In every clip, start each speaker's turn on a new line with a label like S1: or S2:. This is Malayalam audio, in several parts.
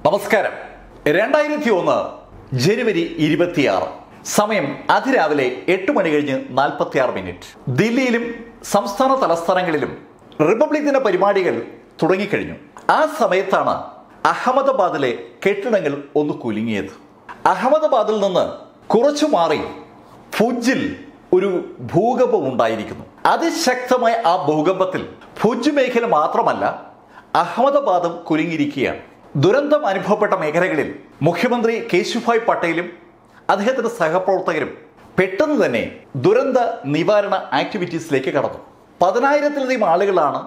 S1: നമസ്കാരം രണ്ടായിരത്തി ഒന്ന് ജനുവരി ഇരുപത്തിയാറ് സമയം അതിരാവിലെ എട്ട് മണി കഴിഞ്ഞ് നാൽപ്പത്തി ആറ് മിനിറ്റ് ദില്ലിയിലും സംസ്ഥാന തലസ്ഥാനങ്ങളിലും റിപ്പബ്ലിക് ദിന പരിപാടികൾ തുടങ്ങിക്കഴിഞ്ഞു ആ സമയത്താണ് അഹമ്മദാബാദിലെ കെട്ടിടങ്ങൾ ഒന്ന് കുലുങ്ങിയത് അഹമ്മദാബാദിൽ നിന്ന് കുറച്ചു മാറി ഫുജിൽ ഒരു ഭൂകമ്പം ഉണ്ടായിരിക്കുന്നു അതിശക്തമായ ആ ഭൂകമ്പത്തിൽ ഫുജ് മേഖല മാത്രമല്ല അഹമ്മദാബാദും കുലുങ്ങിയിരിക്കുകയാണ് ദുരന്തം അനുഭവപ്പെട്ട മേഖലകളിൽ മുഖ്യമന്ത്രി കേശുഭായ് പട്ടേലും അദ്ദേഹത്തിന്റെ സഹപ്രവർത്തകരും പെട്ടെന്ന് തന്നെ ദുരന്ത നിവാരണ ആക്ടിവിറ്റീസിലേക്ക് കടന്നു പതിനായിരത്തിലധികം ആളുകളാണ്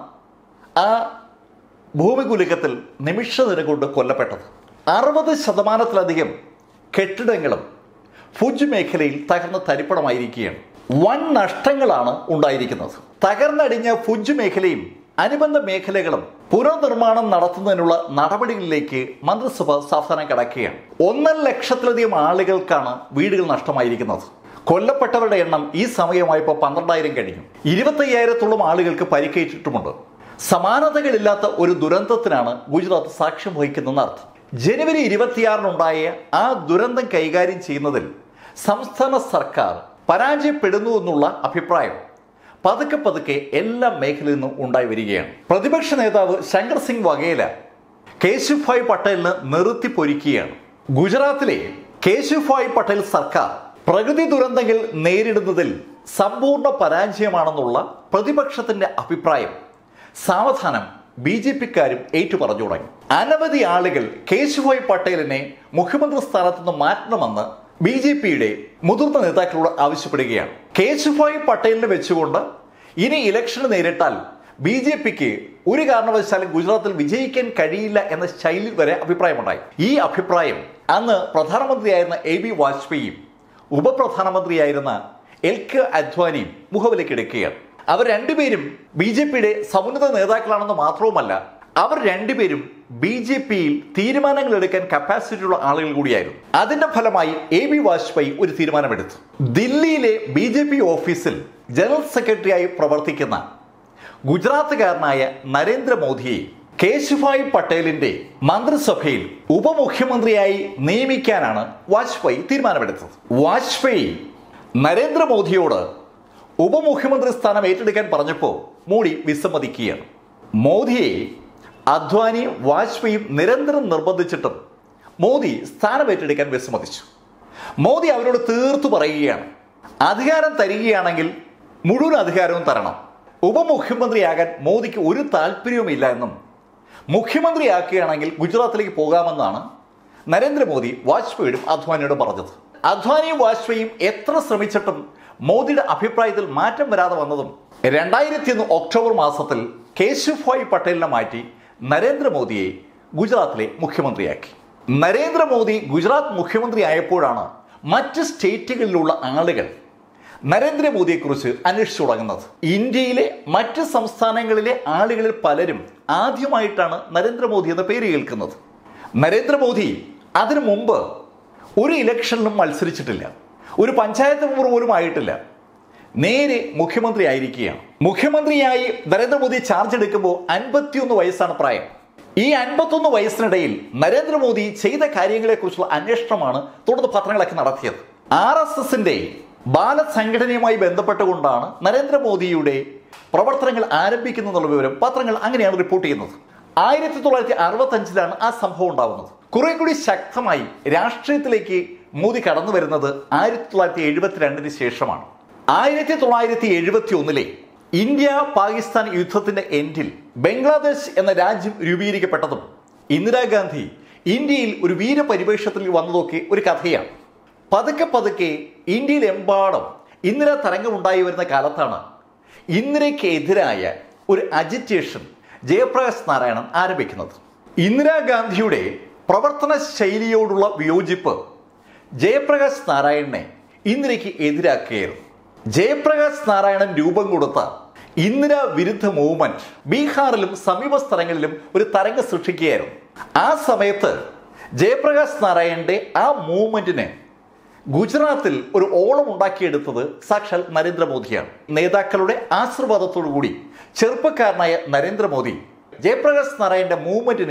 S1: ആ ഭൂമികുലുക്കത്തിൽ നിമിഷ നേരം കൊണ്ട് കൊല്ലപ്പെട്ടത് അറുപത് ശതമാനത്തിലധികം കെട്ടിടങ്ങളും ഫുജ് മേഖലയിൽ തകർന്ന് തരിപ്പണമായിരിക്കുകയാണ് വൻ നഷ്ടങ്ങളാണ് ഉണ്ടായിരിക്കുന്നത് തകർന്നടിഞ്ഞ ഫുജ് മേഖലയും അനുബന്ധ മേഖലകളും പുനർനിർമ്മാണം നടത്തുന്നതിനുള്ള നടപടികളിലേക്ക് മന്ത്രിസഭ സാവധാനം കടക്കുകയാണ് ഒന്നര ലക്ഷത്തിലധികം ആളുകൾക്കാണ് വീടുകൾ നഷ്ടമായിരിക്കുന്നത് കൊല്ലപ്പെട്ടവരുടെ എണ്ണം ഈ സമയമായപ്പോൾ പന്ത്രണ്ടായിരം കഴിഞ്ഞു ഇരുപത്തയ്യായിരത്തോളം ആളുകൾക്ക് പരിക്കേറ്റിട്ടുമുണ്ട് സമാനതകളില്ലാത്ത ഒരു ദുരന്തത്തിനാണ് ഗുജറാത്ത് സാക്ഷ്യം വഹിക്കുന്നതെന്ന് അർത്ഥം ജനുവരി ഇരുപത്തിയാറിനുണ്ടായ ആ ദുരന്തം കൈകാര്യം ചെയ്യുന്നതിൽ സംസ്ഥാന സർക്കാർ പരാജയപ്പെടുന്നു എന്നുള്ള അഭിപ്രായം പതുക്കെ പതുക്കെ എല്ലാ മേഖലയിൽ നിന്നും ഉണ്ടായി വരികയാണ് പ്രതിപക്ഷ നേതാവ് ശങ്കർ സിംഗ് വഗേല കേശുഭായ് പട്ടേലിന് നിർത്തി പൊരിക്കുകയാണ് ഗുജറാത്തിലെ കേശുഭായ് പട്ടേൽ സർക്കാർ പ്രകൃതി ദുരന്തങ്ങൾ നേരിടുന്നതിൽ സമ്പൂർണ്ണ പരാജയമാണെന്നുള്ള പ്രതിപക്ഷത്തിന്റെ അഭിപ്രായം സാവധാനം ബി ജെ പിക്കാരും ഏറ്റുപറഞ്ഞു തുടങ്ങി അനവധി ആളുകൾ കേശുഭായ് പട്ടേലിനെ മുഖ്യമന്ത്രി സ്ഥാനത്ത് നിന്ന് മാറ്റണമെന്ന് ബി ജെ പിയുടെ മുതിർന്ന നേതാക്കളോട് ആവശ്യപ്പെടുകയാണ് കേശുഭായ് പട്ടേലിനെ വെച്ചുകൊണ്ട് ഇനി ഇലക്ഷൻ നേരിട്ടാൽ ബി ജെ പിക്ക് ഒരു കാരണവശാലും ഗുജറാത്തിൽ വിജയിക്കാൻ കഴിയില്ല എന്ന ശൈലി വരെ അഭിപ്രായമുണ്ടായി ഈ അഭിപ്രായം അന്ന് പ്രധാനമന്ത്രിയായിരുന്ന എ ബി വാജ്പേയിയും ഉപപ്രധാനമന്ത്രിയായിരുന്ന എൽ കെ അദ്വാനിയും മുഖവിലേക്കെടുക്കുകയാണ് അവർ രണ്ടുപേരും ബി ജെ പിയുടെ സമുന്നത നേതാക്കളാണെന്ന് മാത്രവുമല്ല അവർ രണ്ടുപേരും ബി ജെ പിയിൽ തീരുമാനങ്ങൾ എടുക്കാൻ കപ്പാസിറ്റി ഉള്ള ആളുകൾ കൂടിയായിരുന്നു അതിന്റെ ഫലമായി എ ബി വാജ്പേയി ഒരു തീരുമാനമെടുത്തു ദില്ലിയിലെ ബി ജെ പി ഓഫീസിൽ ജനറൽ സെക്രട്ടറിയായി പ്രവർത്തിക്കുന്ന ഗുജറാത്തുകാരനായ നരേന്ദ്രമോദിയെ കേശുഭായ് പട്ടേലിന്റെ മന്ത്രിസഭയിൽ ഉപമുഖ്യമന്ത്രിയായി നിയമിക്കാനാണ് വാജ്പേയി തീരുമാനമെടുത്തത് വാജ്പേയി നരേന്ദ്രമോദിയോട് ഉപമുഖ്യമന്ത്രി സ്ഥാനം ഏറ്റെടുക്കാൻ പറഞ്ഞപ്പോൾ മോഡി വിസമ്മതിക്കുകയാണ് മോദിയെ അദ്വാനിയും വാജ്പേയിയും നിരന്തരം നിർബന്ധിച്ചിട്ടും മോദി സ്ഥാനം ഏറ്റെടുക്കാൻ വിസമ്മതിച്ചു മോദി അവരോട് തീർത്തു പറയുകയാണ് അധികാരം തരികയാണെങ്കിൽ മുഴുവൻ അധികാരവും തരണം ഉപമുഖ്യമന്ത്രിയാകാൻ മോദിക്ക് ഒരു താല്പര്യവുമില്ല എന്നും മുഖ്യമന്ത്രിയാക്കുകയാണെങ്കിൽ ഗുജറാത്തിലേക്ക് പോകാമെന്നാണ് നരേന്ദ്രമോദി വാജ്പേയിയോടും അദ്വാനിയോടും പറഞ്ഞത് അദ്വാനിയും വാജ്പേയിയും എത്ര ശ്രമിച്ചിട്ടും മോദിയുടെ അഭിപ്രായത്തിൽ മാറ്റം വരാതെ വന്നതും രണ്ടായിരത്തി ഒന്ന് ഒക്ടോബർ മാസത്തിൽ കേശുഭായ് പട്ടേലിനെ മാറ്റി നരേന്ദ്രമോദിയെ ഗുജറാത്തിലെ മുഖ്യമന്ത്രിയാക്കി നരേന്ദ്രമോദി ഗുജറാത്ത് മുഖ്യമന്ത്രി ആയപ്പോഴാണ് മറ്റ് സ്റ്റേറ്റുകളിലുള്ള ആളുകൾ നരേന്ദ്രമോദിയെക്കുറിച്ച് അന്വേഷിച്ചു തുടങ്ങുന്നത് ഇന്ത്യയിലെ മറ്റ് സംസ്ഥാനങ്ങളിലെ ആളുകളിൽ പലരും ആദ്യമായിട്ടാണ് നരേന്ദ്രമോദി എന്ന പേര് കേൾക്കുന്നത് നരേന്ദ്രമോദി അതിനു മുമ്പ് ഒരു ഇലക്ഷനിലും മത്സരിച്ചിട്ടില്ല ഒരു പഞ്ചായത്ത് മെമ്പർ പോലും ആയിട്ടില്ല നേരെ മുഖ്യമന്ത്രി ആയിരിക്കുകയാണ് മുഖ്യമന്ത്രിയായി നരേന്ദ്രമോദി ചാർജ് എടുക്കുമ്പോൾ അൻപത്തിയൊന്ന് വയസ്സാണ് പ്രായം ഈ അൻപത്തൊന്ന് വയസ്സിനിടയിൽ നരേന്ദ്രമോദി ചെയ്ത കാര്യങ്ങളെക്കുറിച്ചുള്ള അന്വേഷണമാണ് തുടർന്ന് പത്രങ്ങളൊക്കെ നടത്തിയത് ആർ എസ് എസിന്റെ ബാലസംഘടനയുമായി ബന്ധപ്പെട്ടുകൊണ്ടാണ് നരേന്ദ്രമോദിയുടെ പ്രവർത്തനങ്ങൾ ആരംഭിക്കുന്നുള്ള വിവരം പത്രങ്ങൾ അങ്ങനെയാണ് റിപ്പോർട്ട് ചെയ്യുന്നത് ആയിരത്തി തൊള്ളായിരത്തി അറുപത്തി അഞ്ചിലാണ് ആ സംഭവം ഉണ്ടാവുന്നത് കുറെ കൂടി ശക്തമായി രാഷ്ട്രീയത്തിലേക്ക് മോദി കടന്നു വരുന്നത് ആയിരത്തി തൊള്ളായിരത്തി എഴുപത്തിരണ്ടിന് ശേഷമാണ് ആയിരത്തി തൊള്ളായിരത്തി എഴുപത്തി ഒന്നിലെ ഇന്ത്യ പാകിസ്ഥാൻ യുദ്ധത്തിന്റെ എൻഡിൽ ബംഗ്ലാദേശ് എന്ന രാജ്യം രൂപീകരിക്കപ്പെട്ടതും ഇന്ദിരാഗാന്ധി ഇന്ത്യയിൽ ഒരു വീരപരിവേഷത്തിൽ വന്നതൊക്കെ ഒരു കഥയാണ് പതുക്കെ പതുക്കെ ഇന്ത്യയിലെമ്പാടും ഇന്ദിര തരംഗമുണ്ടായി വരുന്ന കാലത്താണ് ഇന്ദിരയ്ക്കെതിരായ ഒരു അജിറ്റേഷൻ ജയപ്രകാശ് നാരായണൻ ആരംഭിക്കുന്നത് ഇന്ദിരാഗാന്ധിയുടെ പ്രവർത്തന ശൈലിയോടുള്ള വിയോജിപ്പ് ജയപ്രകാശ് നാരായണനെ ഇന്ദിരയ്ക്ക് എതിരാക്കുകയായിരുന്നു ജയപ്രകാശ് നാരായണൻ രൂപം കൊടുത്ത ഇന്ദിര വിരുദ്ധ മൂവ്മെന്റ് ബീഹാറിലും സമീപ സ്ഥലങ്ങളിലും ഒരു തരംഗം സൃഷ്ടിക്കുകയായിരുന്നു ആ സമയത്ത് ജയപ്രകാശ് നാരായണന്റെ ആ മൂവ്മെന്റിന് ഗുജറാത്തിൽ ഒരു ഓളം ഉണ്ടാക്കിയെടുത്തത് സാക്ഷാൽ നരേന്ദ്രമോദിയാണ് നേതാക്കളുടെ ആശീർവാദത്തോടു കൂടി ചെറുപ്പക്കാരനായ നരേന്ദ്രമോദി ജയപ്രകാശ് നാരായണന്റെ മൂവ്മെന്റിനെ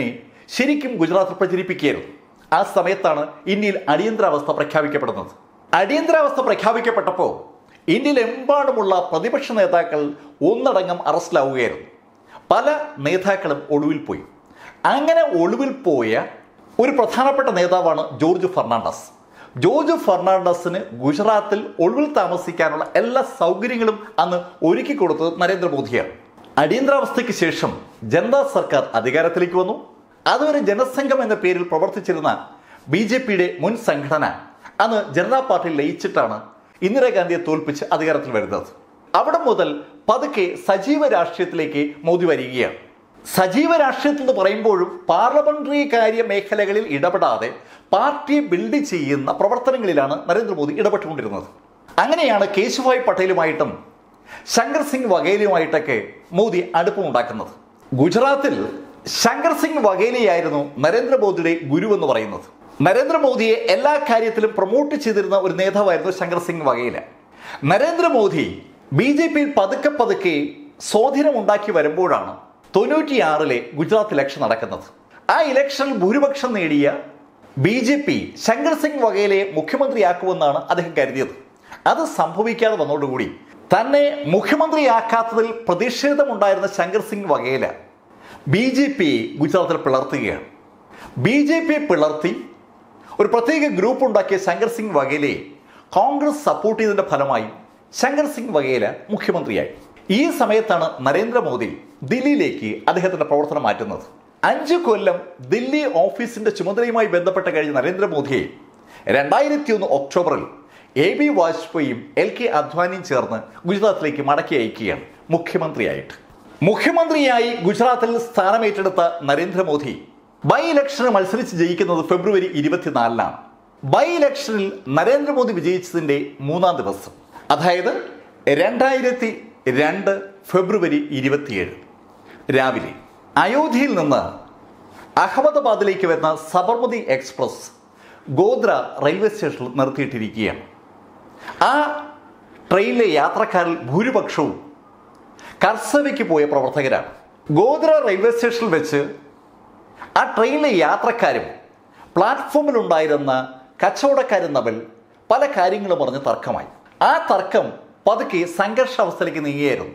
S1: ശരിക്കും ഗുജറാത്തിൽ പ്രചരിപ്പിക്കുകയായിരുന്നു ആ സമയത്താണ് ഇന്ത്യയിൽ അടിയന്തരാവസ്ഥ പ്രഖ്യാപിക്കപ്പെടുന്നത് അടിയന്തരാവസ്ഥ പ്രഖ്യാപിക്കപ്പെട്ടപ്പോൾ ഇന്ത്യയിലെമ്പാടുമുള്ള പ്രതിപക്ഷ നേതാക്കൾ ഒന്നടങ്കം അറസ്റ്റിലാവുകയായിരുന്നു പല നേതാക്കളും ഒളിവിൽ പോയി അങ്ങനെ ഒളിവിൽ പോയ ഒരു പ്രധാനപ്പെട്ട നേതാവാണ് ജോർജ് ഫെർണാണ്ടസ് ജോർജ് ഫെർണാണ്ടസിന് ഗുജറാത്തിൽ ഒളിവിൽ താമസിക്കാനുള്ള എല്ലാ സൗകര്യങ്ങളും അന്ന് ഒരുക്കി കൊടുത്തത് നരേന്ദ്രമോദിയാണ് അടിയന്തരാവസ്ഥയ്ക്ക് ശേഷം ജനതാ സർക്കാർ അധികാരത്തിലേക്ക് വന്നു അതുവരെ ജനസംഘം എന്ന പേരിൽ പ്രവർത്തിച്ചിരുന്ന ബി ജെ പിയുടെ മുൻ സംഘടന അന്ന് ജനതാ പാർട്ടി ലയിച്ചിട്ടാണ് ഇന്ദിരാഗാന്ധിയെ തോൽപ്പിച്ച് അധികാരത്തിൽ വരുന്നത് അവിടെ മുതൽ പതുക്കെ സജീവ രാഷ്ട്രീയത്തിലേക്ക് മോദി വരികയാണ് സജീവ രാഷ്ട്രീയത്തിൽ എന്ന് പറയുമ്പോഴും പാർലമെന്ററി കാര്യ മേഖലകളിൽ ഇടപെടാതെ പാർട്ടിയെ ബിൽഡ് ചെയ്യുന്ന പ്രവർത്തനങ്ങളിലാണ് നരേന്ദ്രമോദി ഇടപെട്ടുകൊണ്ടിരുന്നത് അങ്ങനെയാണ് കേശുഭായ് പട്ടേലുമായിട്ടും ശങ്കർ സിംഗ് വഘേലയുമായിട്ടൊക്കെ മോദി അടുപ്പമുണ്ടാക്കുന്നത് ഗുജറാത്തിൽ ശങ്കർ സിംഗ് വഘേലയായിരുന്നു നരേന്ദ്രമോദിയുടെ ഗുരു എന്ന് പറയുന്നത് നരേന്ദ്രമോദിയെ എല്ലാ കാര്യത്തിലും പ്രൊമോട്ട് ചെയ്തിരുന്ന ഒരു നേതാവായിരുന്നു ശങ്കർ സിംഗ് വഘേല നരേന്ദ്രമോദി ബി ജെ പിയിൽ പതുക്കെ പതുക്കെ സ്വാധീനം ഉണ്ടാക്കി വരുമ്പോഴാണ് തൊണ്ണൂറ്റിയാറിലെ ഗുജറാത്ത് ഇലക്ഷൻ നടക്കുന്നത് ആ ഇലക്ഷനിൽ ഭൂരിപക്ഷം നേടിയ B J P Shankar Singh വഘേലയെ മുഖ്യമന്ത്രിയാക്കുമെന്നാണ് അദ്ദേഹം കരുതിയത് അത് സംഭവിക്കാതെ വന്നതോടുകൂടി തന്നെ മുഖ്യമന്ത്രിയാക്കാത്തതിൽ പ്രതിഷേധമുണ്ടായിരുന്ന Shankar Singh Vaghela B J P ഗുജറാത്തിൽ പിളർത്തുകയാണ് ബി ജെ പി പിളർത്തി ഒരു പ്രത്യേക ഗ്രൂപ്പ് ഉണ്ടാക്കിയ ശങ്കർ സിംഗ് വഘേലയെ കോൺഗ്രസ് സപ്പോർട്ട് ചെയ്തതിന്റെ ഫലമായി ശങ്കർ സിംഗ് വഘേല മുഖ്യമന്ത്രിയായി ഈ സമയത്താണ് നരേന്ദ്രമോദി ദില്ലിയിലേക്ക് അദ്ദേഹത്തിന്റെ പ്രവർത്തനം മാറ്റുന്നത് അഞ്ചു കൊല്ലം ദില്ലി ഓഫീസിന്റെ ചുമതലയുമായി ബന്ധപ്പെട്ട് കഴിഞ്ഞ നരേന്ദ്രമോദിയെ രണ്ടായിരത്തി ഒന്ന് ഒക്ടോബറിൽ എ ബി വാജ്പേയിയും എൽ കെ അദ്വാനിയും ചേർന്ന് ഗുജറാത്തിലേക്ക് മടക്കി അയക്കുകയാണ് മുഖ്യമന്ത്രിയായിട്ട് മുഖ്യമന്ത്രിയായി ഗുജറാത്തിൽ സ്ഥാനമേറ്റെടുത്ത നരേന്ദ്രമോദി ബൈ ഇലക്ഷന് മത്സരിച്ച് ജയിക്കുന്നത് ഫെബ്രുവരി ഇരുപത്തിനാലിനാണ് ബൈ ഇലക്ഷനിൽ നരേന്ദ്രമോദി വിജയിച്ചതിന്റെ മൂന്നാം ദിവസം അതായത് രണ്ടായിരത്തി രണ്ട് ഫെബ്രുവരി ഇരുപത്തിയേഴ് രാവിലെ അയോധ്യയിൽ നിന്ന് അഹമ്മദാബാദിലേക്ക് വരുന്ന സബർമതി എക്സ്പ്രസ് ഗോദ്ര റെയിൽവേ സ്റ്റേഷനിൽ നിർത്തിയിട്ടിരിക്കുകയാണ് ആ ട്രെയിനിലെ യാത്രക്കാരിൽ ഭൂരിപക്ഷവും കർസവയ്ക്ക് പോയ പ്രവർത്തകരാണ് ഗോദ്ര റെയിൽവേ സ്റ്റേഷനിൽ വെച്ച് ആ ട്രെയിനിലെ യാത്രക്കാരും പ്ലാറ്റ്ഫോമിലുണ്ടായിരുന്ന കച്ചവടക്കാരും തമ്മിൽ പല കാര്യങ്ങളും പറഞ്ഞ് തർക്കമായി ആ തർക്കം പതുക്കെ സംഘർഷാവസ്ഥയിലേക്ക് നീങ്ങിയായിരുന്നു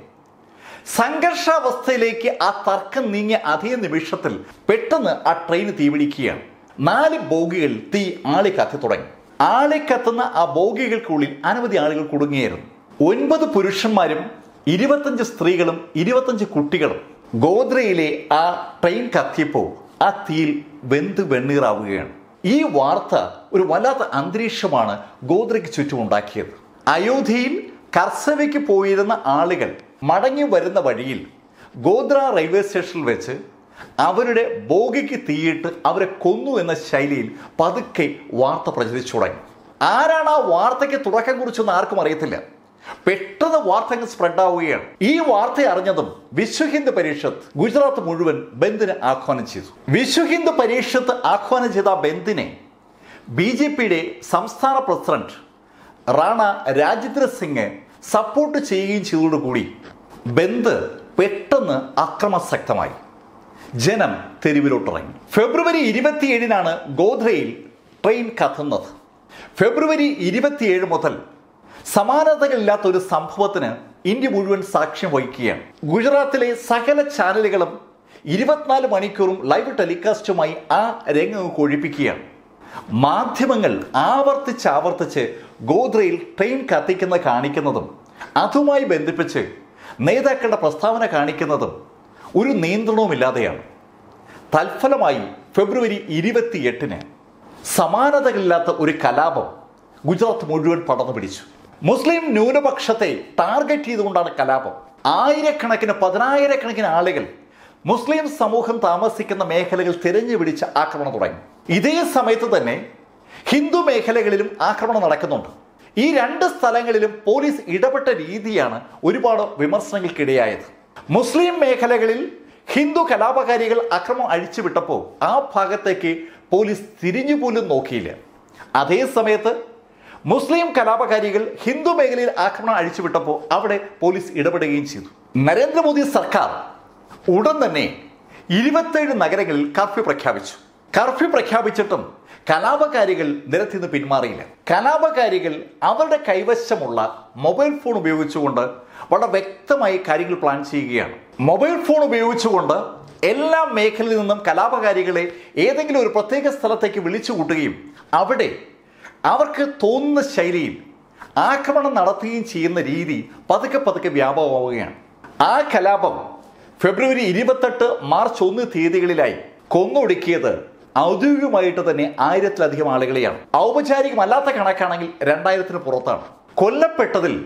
S1: സംഘർഷാവസ്ഥയിലേക്ക് ആ തർക്കം നീങ്ങിയ അതേ നിമിഷത്തിൽ പെട്ടെന്ന് ആ ട്രെയിൻ തീപിടിക്കുകയാണ് നാല് ബോഗികൾ തീ ആളി കത്തി തുടങ്ങി ആളി കത്തുന്ന ആ ബോഗികൾക്കുള്ളിൽ അനവധി ആളുകൾ കുടുങ്ങിയായിരുന്നു ഒൻപത് പുരുഷന്മാരും ഇരുപത്തഞ്ച് സ്ത്രീകളും ഇരുപത്തഞ്ച് കുട്ടികളും ഗോദ്രയിലെ ആ ട്രെയിൻ കത്തിയപ്പോൾ ആ തീയിൽ വെന്ത് വെണ്ണീറാവുകയാണ് ഈ വാർത്ത ഒരു വല്ലാത്ത അന്തരീക്ഷമാണ് ഗോദ്രയ്ക്ക് ചുറ്റും ഉണ്ടാക്കിയത് അയോധ്യയിൽ കർസവയ്ക്ക് പോയിരുന്ന ആളുകൾ മടങ്ങി വരുന്ന വഴിയിൽ ഗോദ്ര റെയിൽവേ സ്റ്റേഷനിൽ വെച്ച് അവരുടെ ബോഗിക്ക് തീയിട്ട് അവരെ കൊന്നു എന്ന ശൈലിയിൽ പതുക്കെ വാർത്ത പ്രചരിച്ചു തുടങ്ങി ആരാണ് ആ വാർത്തയ്ക്ക് തുടക്കം കുറിച്ചെന്ന് ആർക്കും അറിയത്തില്ല പെട്ടെന്ന് വാർത്തകൾ സ്പ്രെഡ് ആവുകയാണ് ഈ വാർത്ത അറിഞ്ഞതും വിശ്വ ഹിന്ദു പരിഷത്ത് ഗുജറാത്ത് മുഴുവൻ ബന്ദിന് ആഹ്വാനം ചെയ്തു വിശ്വ ഹിന്ദു പരിഷത്ത് ആഹ്വാനം ചെയ്ത ആ ബന്ദിനെ ബി ജെ പിയുടെ സംസ്ഥാന പ്രസിഡന്റ് റാണ രാജേന്ദ്ര സിംഗ് സപ്പോർട്ട് ചെയ്യുകയും ചെയ്തതോടുകൂടി ബന്ദ് പെട്ടെന്ന് അക്രമസക്തമായി ജനം തെരുവിലോട്ടിറങ്ങി ഫെബ്രുവരി ഇരുപത്തിയേഴിനാണ് ഗോധ്രയിൽ ട്രെയിൻ കത്തുന്നത് ഫെബ്രുവരി ഇരുപത്തിയേഴ് മുതൽ സമാനതകളില്ലാത്ത ഒരു സംഭവത്തിന് ഇന്ത്യ മുഴുവൻ സാക്ഷ്യം വഹിക്കുകയാണ് ഗുജറാത്തിലെ സകല ചാനലുകളും ഇരുപത്തിനാല് മണിക്കൂറും ലൈവ് ടെലികാസ്റ്റുമായി ആ രംഗം കൊഴിപ്പിക്കുകയാണ് മാധ്യമങ്ങൾ ആവർത്തിച്ച് ആവർത്തിച്ച് ഗോദ്രയിൽ ട്രെയിൻ കത്തിക്കുന്ന കാണിക്കുന്നതും അതുമായി ബന്ധിപ്പിച്ച് നേതാക്കളുടെ പ്രസ്താവന കാണിക്കുന്നതും ഒരു നിയന്ത്രണവുമില്ലാതെയാണ് തൽഫലമായി ഫെബ്രുവരി ഇരുപത്തിയെട്ടിന് സമാനതകളില്ലാത്ത ഒരു കലാപം ഗുജറാത്ത് മുഴുവൻ പടർന്നു പിടിച്ചു മുസ്ലിം ന്യൂനപക്ഷത്തെ ടാർഗറ്റ് ചെയ്തുകൊണ്ടാണ് കലാപം ആയിരക്കണക്കിന് പതിനായിരക്കണക്കിന് ആളുകൾ മുസ്ലിം സമൂഹം താമസിക്കുന്ന മേഖലകൾ തിരഞ്ഞു പിടിച്ച് ആക്രമണം തുടങ്ങി ഇതേ സമയത്ത് തന്നെ ഹിന്ദു മേഖലകളിലും ആക്രമണം നടക്കുന്നുണ്ട് ഈ രണ്ട് സ്ഥലങ്ങളിലും പോലീസ് ഇടപെട്ട രീതിയാണ് ഒരുപാട് വിമർശനങ്ങൾക്കിടയായത് മുസ്ലിം മേഖലകളിൽ ഹിന്ദു കലാപകാരികൾ അക്രമം അഴിച്ചുവിട്ടപ്പോൾ ആ ഭാഗത്തേക്ക് പോലീസ് തിരിഞ്ഞു പോലും നോക്കിയില്ല അതേ സമയത്ത് മുസ്ലിം കലാപകാരികൾ ഹിന്ദു മേഖലയിൽ ആക്രമണം അഴിച്ചുവിട്ടപ്പോൾ അവിടെ പോലീസ് ഇടപെടുകയും ചെയ്തു നരേന്ദ്രമോദി സർക്കാർ ഉടൻ തന്നെ ഇരുപത്തേഴ് നഗരങ്ങളിൽ കർഫ്യൂ പ്രഖ്യാപിച്ചു കർഫ്യൂ പ്രഖ്യാപിച്ചിട്ടും കലാപകാരികൾ നിരത്തിൽ നിന്ന് പിന്മാറിയില്ല കലാപകാരികൾ അവരുടെ കൈവശമുള്ള മൊബൈൽ ഫോൺ ഉപയോഗിച്ചുകൊണ്ട് വളരെ വ്യക്തമായി കാര്യങ്ങൾ പ്ലാൻ ചെയ്യുകയാണ് മൊബൈൽ ഫോൺ ഉപയോഗിച്ചുകൊണ്ട് എല്ലാ മേഖലയിൽ നിന്നും കലാപകാരികളെ ഏതെങ്കിലും ഒരു പ്രത്യേക സ്ഥലത്തേക്ക് വിളിച്ചു കൂട്ടുകയും അവിടെ അവർക്ക് തോന്നുന്ന ശൈലിയിൽ ആക്രമണം നടത്തുകയും ചെയ്യുന്ന രീതി പതുക്കെ പതുക്കെ വ്യാപകമാവുകയാണ് ആ കലാപം ഫെബ്രുവരി ഇരുപത്തെട്ട് മാർച്ച് ഒന്ന് തീയതികളിലായി കൊന്നൊടുക്കിയത് ഔദ്യോഗികമായിട്ട് തന്നെ ആയിരത്തിലധികം ആളുകളെയാണ് ഔപചാരികമല്ലാത്ത കണക്കാണെങ്കിൽ രണ്ടായിരത്തിന് പുറത്താണ് കൊല്ലപ്പെട്ടതിൽ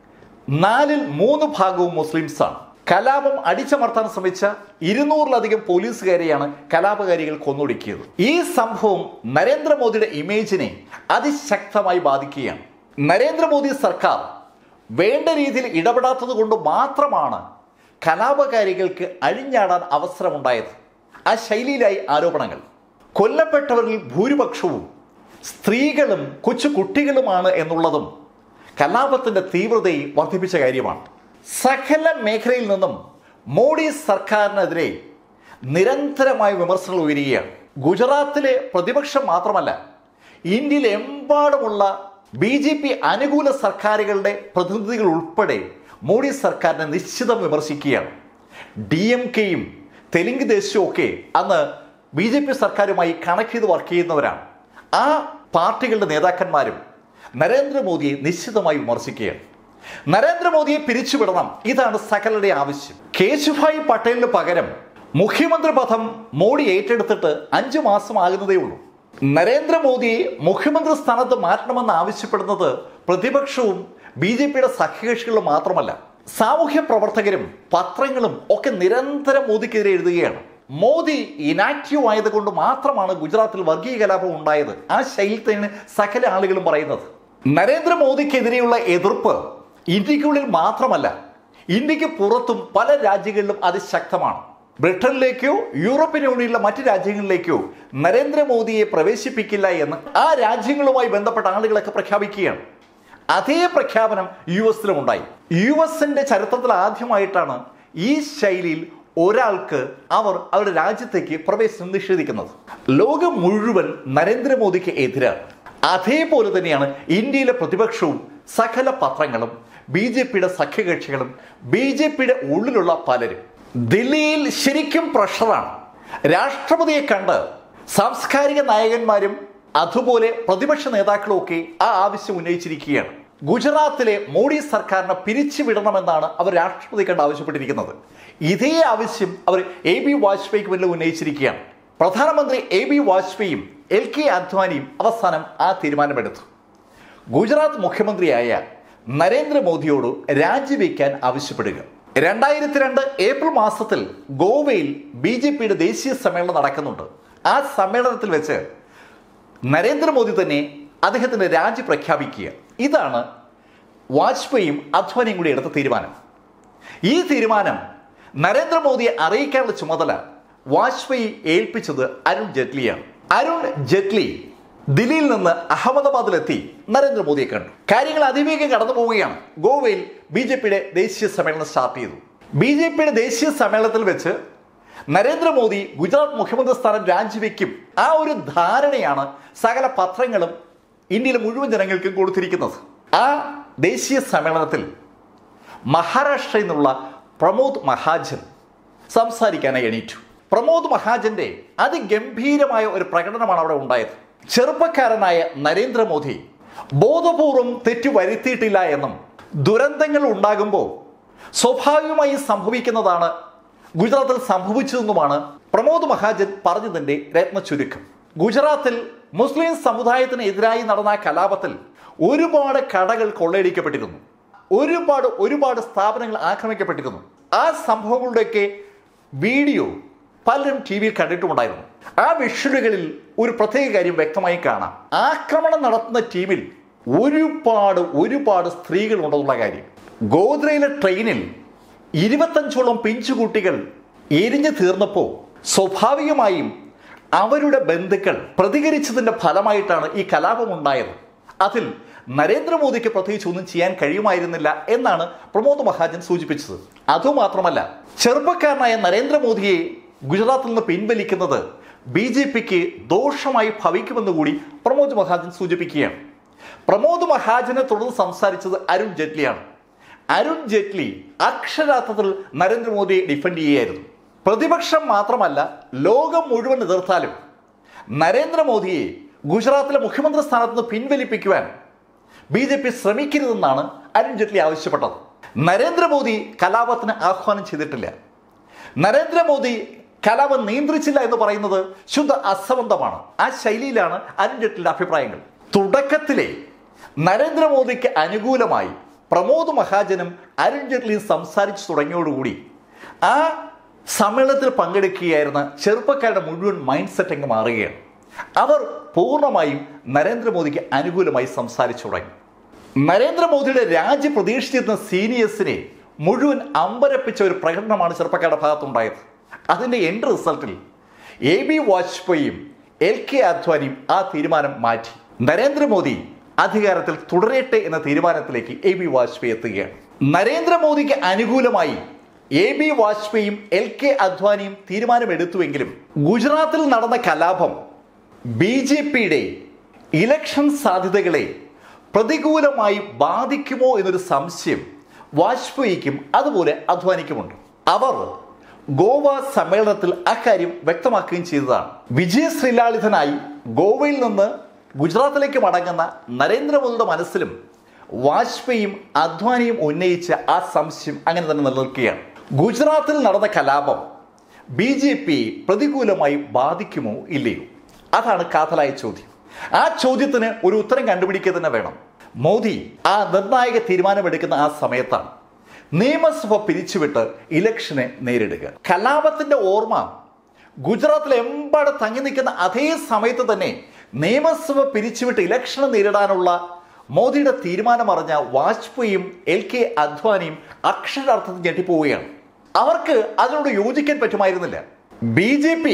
S1: നാലിൽ മൂന്ന് ഭാഗവും മുസ്ലിംസാണ് കലാപം അടിച്ചമർത്താൻ ശ്രമിച്ച ഇരുന്നൂറിലധികം പോലീസുകാരെയാണ് കലാപകാരികൾ കൊന്നൊടുക്കിയത് ഈ സംഭവം നരേന്ദ്രമോദിയുടെ ഇമേജിനെ അതിശക്തമായി ബാധിക്കുകയാണ് നരേന്ദ്രമോദി സർക്കാർ വേണ്ട രീതിയിൽ ഇടപെടാത്തത് കൊണ്ട് മാത്രമാണ് കലാപകാരികൾക്ക് അഴിഞ്ഞാടാൻ അവസരമുണ്ടായത് ആ ശൈലിയിലായി ആരോപണങ്ങൾ കൊല്ലപ്പെട്ടവരിൽ ഭൂരിപക്ഷവും സ്ത്രീകളും കൊച്ചു കുട്ടികളുമാണ് എന്നുള്ളതും കലാപത്തിന്റെ തീവ്രതയെ വർദ്ധിപ്പിച്ച കാര്യമാണ് സകല മേഖലയിൽ നിന്നും മോഡി സർക്കാരിനെതിരെ നിരന്തരമായ വിമർശനങ്ങൾ ഉയരുകയാണ് ഗുജറാത്തിലെ പ്രതിപക്ഷം മാത്രമല്ല ഇന്ത്യയിലെമ്പാടുമുള്ള ബി ജെ പി അനുകൂല സർക്കാരുകളുടെ പ്രതിനിധികൾ ഉൾപ്പെടെ മോഡി സർക്കാരിനെ നിശ്ചിതം വിമർശിക്കുകയാണ് ഡി എം കെയും തെലുങ്ക് ദേശവും ഒക്കെ അന്ന് ബി ജെ പി സർക്കാരുമായി കണക്ട് ചെയ്ത് വർക്ക് ചെയ്യുന്നവരാണ് ആ പാർട്ടികളുടെ നേതാക്കന്മാരും നരേന്ദ്രമോദിയെ നിശ്ചിതമായി വിമർശിക്കുകയാണ് നരേന്ദ്രമോദിയെ പിരിച്ചുവിടണം ഇതാണ് സകലരുടെ ആവശ്യം കേശുഭായ് പട്ടേലിന് പകരം മുഖ്യമന്ത്രി പദം മോഡി ഏറ്റെടുത്തിട്ട് അഞ്ചു മാസം ആകുന്നതേ ഉള്ളൂ നരേന്ദ്രമോദിയെ മുഖ്യമന്ത്രി സ്ഥാനത്ത് മാറ്റണമെന്ന് ആവശ്യപ്പെടുന്നത് പ്രതിപക്ഷവും ബി ജെ പിയുടെ സഖ്യകക്ഷികളും മാത്രമല്ല സാമൂഹ്യ പ്രവർത്തകരും പത്രങ്ങളും ഒക്കെ നിരന്തരം മോദിക്കെതിരെ എഴുതുകയാണ് മോദി ഇനാക്റ്റീവ് ആയതുകൊണ്ട് മാത്രമാണ് ഗുജറാത്തിൽ വർഗീയ കലാപം ഉണ്ടായത് ആ ശൈലിയിൽ തന്നെ സകല ആളുകളും പറയുന്നത് നരേന്ദ്രമോദിക്കെതിരെയുള്ള എതിർപ്പ് ഇന്ത്യക്കുള്ളിൽ മാത്രമല്ല ഇന്ത്യക്ക് പുറത്തും പല രാജ്യങ്ങളിലും അതിശക്തമാണ് ബ്രിട്ടനിലേക്കോ യൂറോപ്യൻ യൂണിയനിലെ മറ്റ് രാജ്യങ്ങളിലേക്കോ നരേന്ദ്രമോദിയെ പ്രവേശിപ്പിക്കില്ല എന്ന് ആ രാജ്യങ്ങളുമായി ബന്ധപ്പെട്ട ആളുകളൊക്കെ പ്രഖ്യാപിക്കുകയാണ് അതേ പ്രഖ്യാപനം യു എസിലും ഉണ്ടായി യു എസിന്റെ ചരിത്രത്തിൽ ആദ്യമായിട്ടാണ് ഈ ശൈലിയിൽ ഒരാൾക്ക് അവർ അവരുടെ രാജ്യത്തേക്ക് പ്രവേശനം നിഷേധിക്കുന്നത് ലോകം മുഴുവൻ നരേന്ദ്രമോദിക്ക് എതിരാണ് അതേപോലെ തന്നെയാണ് ഇന്ത്യയിലെ പ്രതിപക്ഷവും സകല പത്രങ്ങളും ബി ജെ പിയുടെ സഖ്യകക്ഷികളും ബി ജെ പിയുടെ ഉള്ളിലുള്ള പലരും ദില്ലിയിൽ ശരിക്കും പ്രഷറാണ് രാഷ്ട്രപതിയെ കണ്ട് സാംസ്കാരിക നായകന്മാരും അതുപോലെ പ്രതിപക്ഷ നേതാക്കളും ഒക്കെ ആ ആവശ്യം ഉന്നയിച്ചിരിക്കുകയാണ് ഗുജറാത്തിലെ മോഡി സർക്കാരിനെ പിരിച്ചുവിടണമെന്നാണ് അവർ രാഷ്ട്രപതി കണ്ട് ആവശ്യപ്പെട്ടിരിക്കുന്നത് ഇതേ ആവശ്യം അവർ എ ബി വാജ്പേയിക്ക് മുന്നിൽ ഉന്നയിച്ചിരിക്കുകയാണ് പ്രധാനമന്ത്രി എ ബി വാജ്പേയിയും എൽ കെ അദ്വാനിയും അവസാനം ആ തീരുമാനമെടുത്തു ഗുജറാത്ത് മുഖ്യമന്ത്രിയായ നരേന്ദ്രമോദിയോട് രാജിവെക്കാൻ ആവശ്യപ്പെടുക രണ്ടായിരത്തി രണ്ട് ഏപ്രിൽ മാസത്തിൽ ഗോവയിൽ ബി ജെ പിയുടെ ദേശീയ സമ്മേളനം നടക്കുന്നുണ്ട് ആ സമ്മേളനത്തിൽ വെച്ച് നരേന്ദ്രമോദി തന്നെ അദ്ദേഹത്തിന്റെ രാജി പ്രഖ്യാപിക്കുക ഇതാണ് വാജ്പേയിയും അദ്വാനിയും കൂടി എടുത്ത തീരുമാനം ഈ തീരുമാനം നരേന്ദ്രമോദിയെ അറിയിക്കാനുള്ള ചുമതല വാജ്പേയി ഏൽപ്പിച്ചത് അരുൺ ജെയ്റ്റ്ലിയാണ് അരുൺ ജെയ്റ്റ്ലി ദില്ലിയിൽ നിന്ന് അഹമ്മദാബാദിലെത്തി നരേന്ദ്രമോദിയെ കണ്ടു കാര്യങ്ങൾ അതിവേഗം കടന്നു പോവുകയാണ് ഗോവയിൽ ബി ജെ പിയുടെ ദേശീയ സമ്മേളനം സ്റ്റാർട്ട് ചെയ്തു ബി ജെ പിയുടെ ദേശീയ സമ്മേളനത്തിൽ വെച്ച് നരേന്ദ്രമോദി ഗുജറാത്ത് മുഖ്യമന്ത്രി സ്ഥാനം രാജിവെക്കും ആ ഒരു ധാരണയാണ് സകല പത്രങ്ങളും ഇന്ത്യയിലെ മുഴുവൻ ജനങ്ങൾക്കും കൊടുത്തിരിക്കുന്നത് ആ ദേശീയ സമ്മേളനത്തിൽ മഹാരാഷ്ട്രയിൽ നിന്നുള്ള പ്രമോദ് മഹാജൻ സംസാരിക്കാനായി എണീറ്റു പ്രമോദ് മഹാജന്റെ അതിഗംഭീരമായ ഒരു പ്രകടനമാണ് അവിടെ ഉണ്ടായത് ചെറുപ്പക്കാരനായ നരേന്ദ്രമോദി ബോധപൂർവം തെറ്റു വരുത്തിയിട്ടില്ല എന്നും ദുരന്തങ്ങൾ ഉണ്ടാകുമ്പോൾ സ്വാഭാവികമായി സംഭവിക്കുന്നതാണ് ഗുജറാത്തിൽ സംഭവിച്ചതെന്നുമാണ് പ്രമോദ് മഹാജൻ പറഞ്ഞതിന്റെ രത്ന ചുരുക്കം ഗുജറാത്തിൽ മുസ്ലിം സമുദായത്തിന് എതിരായി നടന്ന ആ കലാപത്തിൽ ഒരുപാട് കടകൾ കൊള്ളയടിക്കപ്പെട്ടിരുന്നു ഒരുപാട് ഒരുപാട് സ്ഥാപനങ്ങൾ ആക്രമിക്കപ്പെട്ടിരുന്നു ആ സംഭവങ്ങളുടെയൊക്കെ വീഡിയോ പലരും ടി വിയിൽ കണ്ടിട്ടുമുണ്ടായിരുന്നു ആ വിഷ്വലുകളിൽ ഒരു പ്രത്യേക കാര്യം വ്യക്തമായി കാണാം ആക്രമണം നടത്തുന്ന ടീമിൽ ഒരുപാട് ഒരുപാട് സ്ത്രീകൾ ഉണ്ടെന്നുള്ള കാര്യം ഗോദ്രയിലെ ട്രെയിനിൽ ഇരുപത്തഞ്ചോളം പിഞ്ചുകുട്ടികൾ എരിഞ്ഞു തീർന്നപ്പോൾ സ്വാഭാവികമായും അവരുടെ ബന്ധുക്കൾ പ്രതികരിച്ചതിന്റെ ഫലമായിട്ടാണ് ഈ കലാപം ഉണ്ടായത് അതിൽ നരേന്ദ്രമോദിക്ക് പ്രത്യേകിച്ച് ഒന്നും ചെയ്യാൻ കഴിയുമായിരുന്നില്ല എന്നാണ് പ്രമോദ് മഹാജൻ സൂചിപ്പിച്ചത് അതുമാത്രമല്ല ചെറുപ്പക്കാരനായ നരേന്ദ്രമോദിയെ ഗുജറാത്തിൽ നിന്ന് പിൻവലിക്കുന്നത് ബി ജെ പിക്ക് ദോഷമായി ഭവിക്കുമെന്ന് കൂടി പ്രമോദ് മഹാജൻ സൂചിപ്പിക്കുകയാണ് പ്രമോദ് മഹാജനെ തുടർന്ന് സംസാരിച്ചത് അരുൺ ജെയ്റ്റ്ലിയാണ് അരുൺ ജെയ്റ്റ്ലി അക്ഷരാർത്ഥത്തിൽ നരേന്ദ്രമോദിയെ ഡിഫെൻഡ് ചെയ്യുകയായിരുന്നു പ്രതിപക്ഷം മാത്രമല്ല ലോകം മുഴുവൻ എതിർത്താലും നരേന്ദ്രമോദിയെ ഗുജറാത്തിലെ മുഖ്യമന്ത്രി സ്ഥാനത്ത് നിന്ന് പിൻവലിപ്പിക്കുവാൻ B J P ശ്രമിക്കരുതെന്നാണ് Arun Jaitley ആവശ്യപ്പെട്ടത് നരേന്ദ്രമോദി കലാപത്തിന് ആഹ്വാനം ചെയ്തിട്ടില്ല നരേന്ദ്രമോദി കലാപം നിയന്ത്രിച്ചില്ല എന്ന് പറയുന്നത് ശുദ്ധ അസംബന്ധമാണ് ആ ശൈലിയിലാണ് അരുൺ ജെയ്റ്റ്ലിയുടെ അഭിപ്രായങ്ങൾ തുടക്കത്തിലെ നരേന്ദ്രമോദിക്ക് അനുകൂലമായി പ്രമോദ് മഹാജനും അരുൺ ജെയ്റ്റ്ലിയും സംസാരിച്ചു തുടങ്ങിയോടുകൂടി ആ സമ്മേളനത്തിൽ പങ്കെടുക്കുകയായിരുന്ന ചെറുപ്പക്കാരുടെ മുഴുവൻ മൈൻഡ് സെറ്റ് അങ്ങ് മാറുകയാണ് അവർ പൂർണ്ണമായും നരേന്ദ്രമോദിക്ക് അനുകൂലമായി സംസാരിച്ചു തുടങ്ങി നരേന്ദ്രമോദിയുടെ രാജ്യ പ്രതീക്ഷിച്ചിരുന്ന സീനിയേഴ്സിനെ മുഴുവൻ അമ്പരപ്പിച്ച ഒരു പ്രകടനമാണ് ചെറുപ്പക്കാരുടെ ഭാഗത്തുണ്ടായത് അതിൻ്റെ എൻഡ് റിസൾട്ടിൽ എ ബി വാജ്പേയിയും എൽ കെ അദ്വാനിയും ആ തീരുമാനം മാറ്റി നരേന്ദ്രമോദി അധികാരത്തിൽ തുടരട്ടെ എന്ന തീരുമാനത്തിലേക്ക് എ ബി വാജ്പേയി എത്തുകയാണ് നരേന്ദ്രമോദിക്ക് അനുകൂലമായി എ ബി വാജ്പേയിയും എൽ കെ അദ്വാനിയും തീരുമാനമെടുത്തുവെങ്കിലും ഗുജറാത്തിൽ നടന്ന കലാപം ബി ജെ പിയുടെ ഇലക്ഷൻ സാധ്യതകളെ പ്രതികൂലമായി ബാധിക്കുമോ എന്നൊരു സംശയം വാജ്പേയിക്കും അതുപോലെ അദ്വാനിക്കുമുണ്ട് അവർ ഗോവ സമ്മേളനത്തിൽ അക്കാര്യം വ്യക്തമാക്കുകയും ചെയ്തതാണ് വിജയ ശ്രീലാളിതനായി ഗോവയിൽ നിന്ന് ഗുജറാത്തിലേക്ക് മടങ്ങുന്ന നരേന്ദ്രമോദിയുടെ മനസ്സിലും വാജ്പേയിയും അദ്വാനിയും ഉന്നയിച്ച ആ സംശയം അങ്ങനെ തന്നെ നിലനിൽക്കുകയാണ് ഗുജറാത്തിൽ നടന്ന കലാപം ബി ജെ പി പ്രതികൂലമായി ബാധിക്കുമോ ഇല്ലയോ അതാണ് കാതലായ ചോദ്യം ആ ചോദ്യത്തിന് ഒരു ഉത്തരം കണ്ടുപിടിക്കുക തന്നെ വേണം മോദി ആ നിർണായക തീരുമാനമെടുക്കുന്ന ആ സമയത്താണ് നിയമസഭ പിരിച്ചുവിട്ട് ഇലക്ഷനെ നേരിടുക കലാപത്തിന്റെ ഓർമ്മ ഗുജറാത്തിലെ എമ്പാട് തങ്ങി നിൽക്കുന്ന അതേ സമയത്ത് തന്നെ നിയമസഭ പിരിച്ചുവിട്ട് ഇലക്ഷനെ നേരിടാനുള്ള മോദിയുടെ തീരുമാനം അറിഞ്ഞ വാജ്പേയിയും എൽ കെ അദ്വാനിയും അക്ഷരാർത്ഥത്തിൽ ഞെട്ടിപ്പോവുകയാണ് അവർക്ക് അതിനോട് യോജിക്കാൻ പറ്റുമായിരുന്നില്ല ബി ജെ പി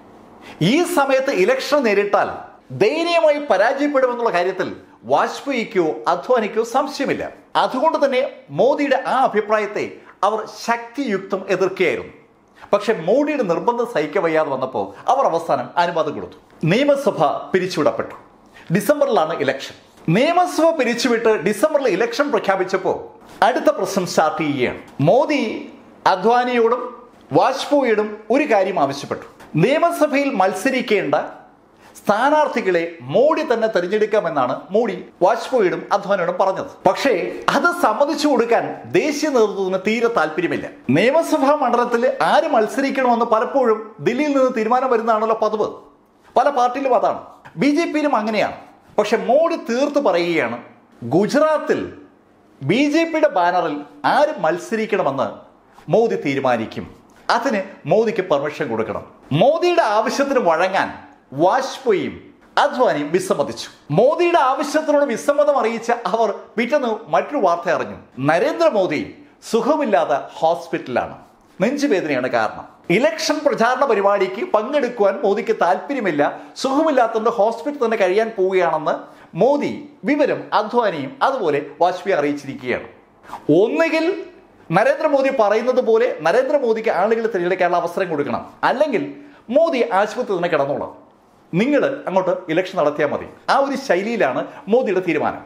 S1: ഈ സമയത്ത് ഇലക്ഷൻ നേരിട്ടാൽ ദയനീയമായി പരാജയപ്പെടുമെന്നുള്ള കാര്യത്തിൽ വാജ്പേയിക്കോ അദ്വാനിക്കോ സംശയമില്ല അതുകൊണ്ട് തന്നെ മോദിയുടെ ആ അഭിപ്രായത്തെ അവർ ശക്തിയുക്തം എതിർക്കുകയായിരുന്നു പക്ഷെ മോഡിയുടെ നിർബന്ധം സഹിക്കവയ്യാതെ വന്നപ്പോൾ അവർ അവസാനം അനുവാദം കൊടുത്തു നിയമസഭ പിരിച്ചുവിടപ്പെട്ടു ഡിസംബറിലാണ് ഇലക്ഷൻ നിയമസഭ പിരിച്ചുവിട്ട് ഡിസംബറിൽ ഇലക്ഷൻ പ്രഖ്യാപിച്ചപ്പോൾ അടുത്ത പ്രശ്നം സ്റ്റാർട്ട് ചെയ്യുകയാണ് മോദി അദ്വാനിയോടും വാജ്പേയിയോടും ഒരു കാര്യം ആവശ്യപ്പെട്ടു നിയമസഭയിൽ മത്സരിക്കേണ്ട സ്ഥാനാർത്ഥികളെ മോഡി തന്നെ തിരഞ്ഞെടുക്കാമെന്നാണ് മോഡി വാജ്പേയിയോടും അദ്വാനിയോടും പറഞ്ഞത് പക്ഷേ അത് സമ്മതിച്ചു കൊടുക്കാൻ ദേശീയ നേതൃത്വത്തിന് തീരെ താല്പര്യമില്ല നിയമസഭാ മണ്ഡലത്തിൽ ആര് മത്സരിക്കണമെന്ന് പലപ്പോഴും ദില്ലിയിൽ നിന്ന് തീരുമാനം വരുന്നതാണല്ലോ പതിവ് പല പാർട്ടിയിലും അതാണ് ബി ജെ പിയിലും അങ്ങനെയാണ് പക്ഷെ മോഡി തീർത്ത് പറയുകയാണ് ഗുജറാത്തിൽ ബി ജെ പിയുടെ ബാനറിൽ ആര് മത്സരിക്കണമെന്ന് മോദി തീരുമാനിക്കും അതിന് മോദിക്ക് പെർമിഷൻ കൊടുക്കണം മോദിയുടെ ആവശ്യത്തിന് വഴങ്ങാൻ വാജ്പേയിയും അദ്വാനിയും വിസമ്മതിച്ചു മോദിയുടെ ആവശ്യത്തിനോട് വിസമ്മതം അറിയിച്ച അവർ പിറ്റേന്ന് മറ്റൊരു വാർത്ത അറിഞ്ഞു നരേന്ദ്രമോദി സുഖമില്ലാതെ ഹോസ്പിറ്റലിലാണ് നെഞ്ചുവേദനയാണ് കാരണം ഇലക്ഷൻ പ്രചാരണ പരിപാടിക്ക് പങ്കെടുക്കുവാൻ മോദിക്ക് താല്പര്യമില്ല സുഖമില്ലാത്തതുകൊണ്ട് ഹോസ്പിറ്റലിൽ തന്നെ കഴിയാൻ പോവുകയാണെന്ന് മോദി വിവരം അദ്വാനിയും അതുപോലെ വാജ്പേയി അറിയിച്ചിരിക്കുകയാണ് ഒന്നുകിൽ നരേന്ദ്രമോദി പറയുന്നത് പോലെ നരേന്ദ്രമോദിക്ക് ആളുകളെ തിരഞ്ഞെടുക്കാനുള്ള അവസരം കൊടുക്കണം അല്ലെങ്കിൽ മോദി ആശുപത്രി തന്നെ കിടന്നോളാം നിങ്ങൾ അങ്ങോട്ട് ഇലക്ഷൻ നടത്തിയാൽ മതി ആ ഒരു ശൈലിയിലാണ് മോദിയുടെ തീരുമാനം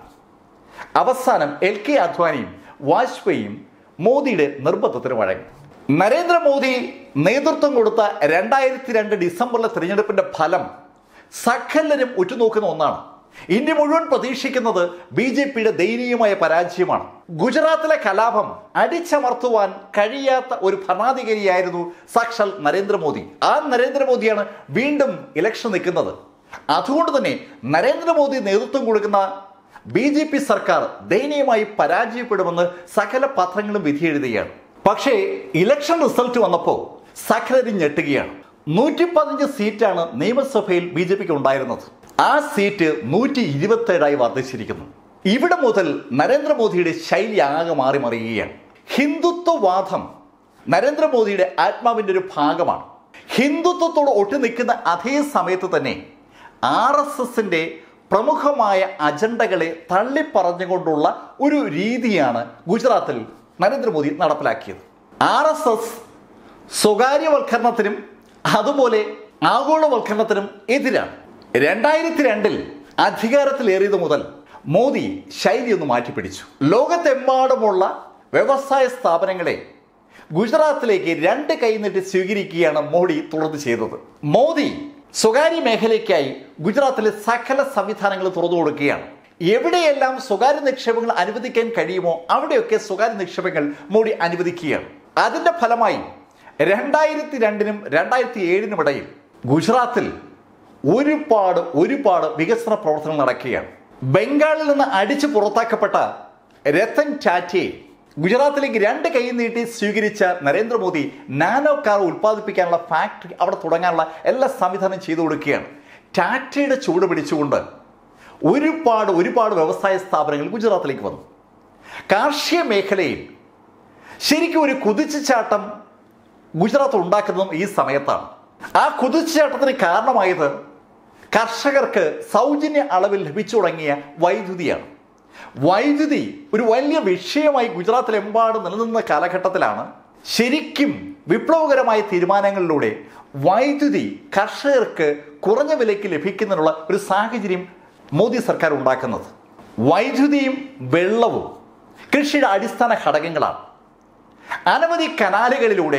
S1: അവസാനം എൽ കെ അദ്വാനിയും വാജ്പേയിയും മോദിയുടെ നിർബന്ധത്തിന് വഴങ്ങി നരേന്ദ്രമോദി നേതൃത്വം കൊടുത്ത രണ്ടായിരത്തി രണ്ട് ഡിസംബറിലെ തിരഞ്ഞെടുപ്പിന്റെ ഫലം സകലരും ഉറ്റുനോക്കുന്ന ഒന്നാണ് ഇന്ത്യ മുഴുവൻ പ്രതീക്ഷിക്കുന്നത് ബി ജെ പിയുടെ ദയനീയമായ പരാജയമാണ് ഗുജറാത്തിലെ കലാപം അടിച്ചമർത്തുവാൻ കഴിയാത്ത ഒരു ഭരണാധികാരിയായിരുന്നു സാക്ഷാൽ നരേന്ദ്രമോദി ആ നരേന്ദ്രമോദിയാണ് വീണ്ടും ഇലക്ഷൻ നിൽക്കുന്നത് അതുകൊണ്ട് തന്നെ നരേന്ദ്രമോദി നേതൃത്വം കൊടുക്കുന്ന ബി ജെ പി സർക്കാർ ദയനീയമായി പരാജയപ്പെടുമെന്ന് സകല പത്രങ്ങളും വിധിയെഴുതുകയാണ് പക്ഷേ ഇലക്ഷൻ റിസൾട്ട് വന്നപ്പോൾ സകലരും ഞെട്ടുകയാണ് നൂറ്റി പതിനഞ്ച് സീറ്റാണ് നിയമസഭയിൽ ബി ജെ പിക്ക് ഉണ്ടായിരുന്നത് ആ സീറ്റ് നൂറ്റി ഇരുപത്തേഴായി വർദ്ധിച്ചിരിക്കുന്നു ഇവിടെ മുതൽ നരേന്ദ്രമോദിയുടെ ശൈലി ആകെ മാറി മറിയുകയാണ് ഹിന്ദുത്വവാദം നരേന്ദ്രമോദിയുടെ ആത്മാവിൻ്റെ ഒരു ഭാഗമാണ് ഹിന്ദുത്വത്തോട് ഒട്ടി നിൽക്കുന്ന അതേ സമയത്ത് തന്നെ ആർ എസ് എസിൻ്റെ പ്രമുഖമായ അജണ്ടകളെ തള്ളിപ്പറഞ്ഞുകൊണ്ടുള്ള ഒരു രീതിയാണ് ഗുജറാത്തിൽ നരേന്ദ്രമോദി നടപ്പിലാക്കിയത് ആർ എസ് എസ് സ്വകാര്യവൽക്കരണത്തിനും അതുപോലെ ആഗോളവൽക്കരണത്തിനും എതിരാണ് രണ്ടായിരത്തി രണ്ടിൽ അധികാരത്തിലേറിയത് മുതൽ മോദി ശൈലി ഒന്ന് മാറ്റിപ്പിടിച്ചു ലോകത്തെമ്പാടുമുള്ള വ്യവസായ സ്ഥാപനങ്ങളെ ഗുജറാത്തിലേക്ക് രണ്ട് കൈനീട്ടി സ്വീകരിക്കുകയാണ് മോഡി തുടർന്ന് ചെയ്തത് മോദി സ്വകാര്യ മേഖലയ്ക്കായി ഗുജറാത്തിലെ സകല സംവിധാനങ്ങൾ തുറന്നു കൊടുക്കുകയാണ് എവിടെയെല്ലാം സ്വകാര്യ നിക്ഷേപങ്ങൾ അനുവദിക്കാൻ കഴിയുമോ അവിടെയൊക്കെ സ്വകാര്യ നിക്ഷേപങ്ങൾ മോഡി അനുവദിക്കുകയാണ് അതിന്റെ ഫലമായി രണ്ടായിരത്തി രണ്ടിനും രണ്ടായിരത്തി ഏഴിനും ഇടയിൽ ഗുജറാത്തിൽ ഒരുപാട് ഒരുപാട് വികസന പ്രവർത്തനങ്ങൾ നടക്കുകയാണ് ബംഗാളിൽ നിന്ന് അടിച്ചു പുറത്താക്കപ്പെട്ട രത്തൻ ടാറ്റയെ ഗുജറാത്തിലേക്ക് രണ്ട് കൈ നീട്ടി സ്വീകരിച്ച നരേന്ദ്രമോദി നാനോ കാർ ഉൽപ്പാദിപ്പിക്കാനുള്ള ഫാക്ടറി അവിടെ തുടങ്ങാനുള്ള എല്ലാ സംവിധാനം ചെയ്തു കൊടുക്കുകയാണ് ടാറ്റയുടെ ചൂട് പിടിച്ചുകൊണ്ട് ഒരുപാട് ഒരുപാട് വ്യവസായ സ്ഥാപനങ്ങൾ ഗുജറാത്തിലേക്ക് വന്നു കാർഷിക മേഖലയിൽ ശരിക്കും ഒരു കുതിച്ചുചാട്ടം ഗുജറാത്ത് ഉണ്ടാക്കുന്നതും ഈ സമയത്താണ് ആ കുതിച്ചുചാട്ടത്തിന് കാരണമായത് കർഷകർക്ക് സൗജന്യ അളവിൽ ലഭിച്ചു തുടങ്ങിയ വൈദ്യുതിയാണ് വൈദ്യുതി ഒരു വലിയ വിഷയമായി ഗുജറാത്തിലെമ്പാടും നിലനിന്ന കാലഘട്ടത്തിലാണ് ശരിക്കും വിപ്ലവകരമായ തീരുമാനങ്ങളിലൂടെ വൈദ്യുതി കർഷകർക്ക് കുറഞ്ഞ വിലയ്ക്ക് ലഭിക്കുന്നതിനുള്ള ഒരു സാഹചര്യം മോദി സർക്കാർ ഉണ്ടാക്കുന്നത് വൈദ്യുതിയും വെള്ളവും കൃഷിയുടെ അടിസ്ഥാന ഘടകങ്ങളാണ് അനവധി കനാലുകളിലൂടെ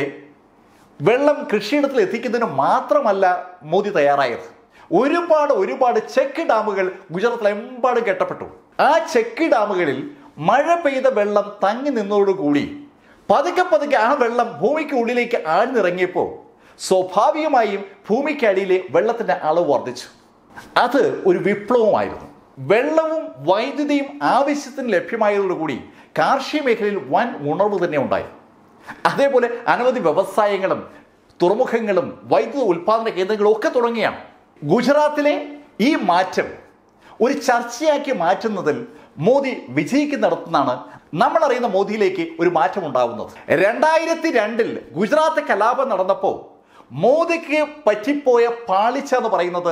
S1: വെള്ളം കൃഷിയിടത്തിൽ എത്തിക്കുന്നതിന് മാത്രമല്ല മോദി തയ്യാറായത് ഒരുപാട് ഒരുപാട് ചെക്ക് ഡാമുകൾ ഗുജറാത്തിലെമ്പാടും കെട്ടപ്പെട്ടു ആ ചെക്ക് ഡാമുകളിൽ മഴ പെയ്ത വെള്ളം തങ്ങി നിന്നതോടുകൂടി പതുക്കെ പതുക്കെ ആ വെള്ളം ഭൂമിക്ക് ഉള്ളിലേക്ക് ആഴ്ന്നിറങ്ങിയപ്പോൾ സ്വാഭാവികമായും ഭൂമിക്കടിയിലെ വെള്ളത്തിന്റെ അളവ് വർദ്ധിച്ചു അത് ഒരു വിപ്ലവമായിരുന്നു വെള്ളവും വൈദ്യുതിയും ആവശ്യത്തിന് ലഭ്യമായതോടുകൂടി കാർഷിക മേഖലയിൽ വൻ ഉണർവ് തന്നെ ഉണ്ടായി അതേപോലെ അനവധി വ്യവസായങ്ങളും തുറമുഖങ്ങളും വൈദ്യുത ഉൽപാദന കേന്ദ്രങ്ങളും ഒക്കെ തുടങ്ങിയാണ് ഗുജറാത്തിലെ ഈ മാറ്റം ഒരു ചർച്ചയാക്കി മാറ്റുന്നതിൽ മോദി വിജയിക്കുന്നിടത്തുനിന്നാണ് നമ്മൾ അറിയുന്ന മോദിയിലേക്ക് ഒരു മാറ്റം ഉണ്ടാവുന്നത് രണ്ടായിരത്തി രണ്ടിൽ ഗുജറാത്ത് കലാപം നടന്നപ്പോൾ മോദിക്ക് പറ്റിപ്പോയ പാളിച്ച എന്ന് പറയുന്നത്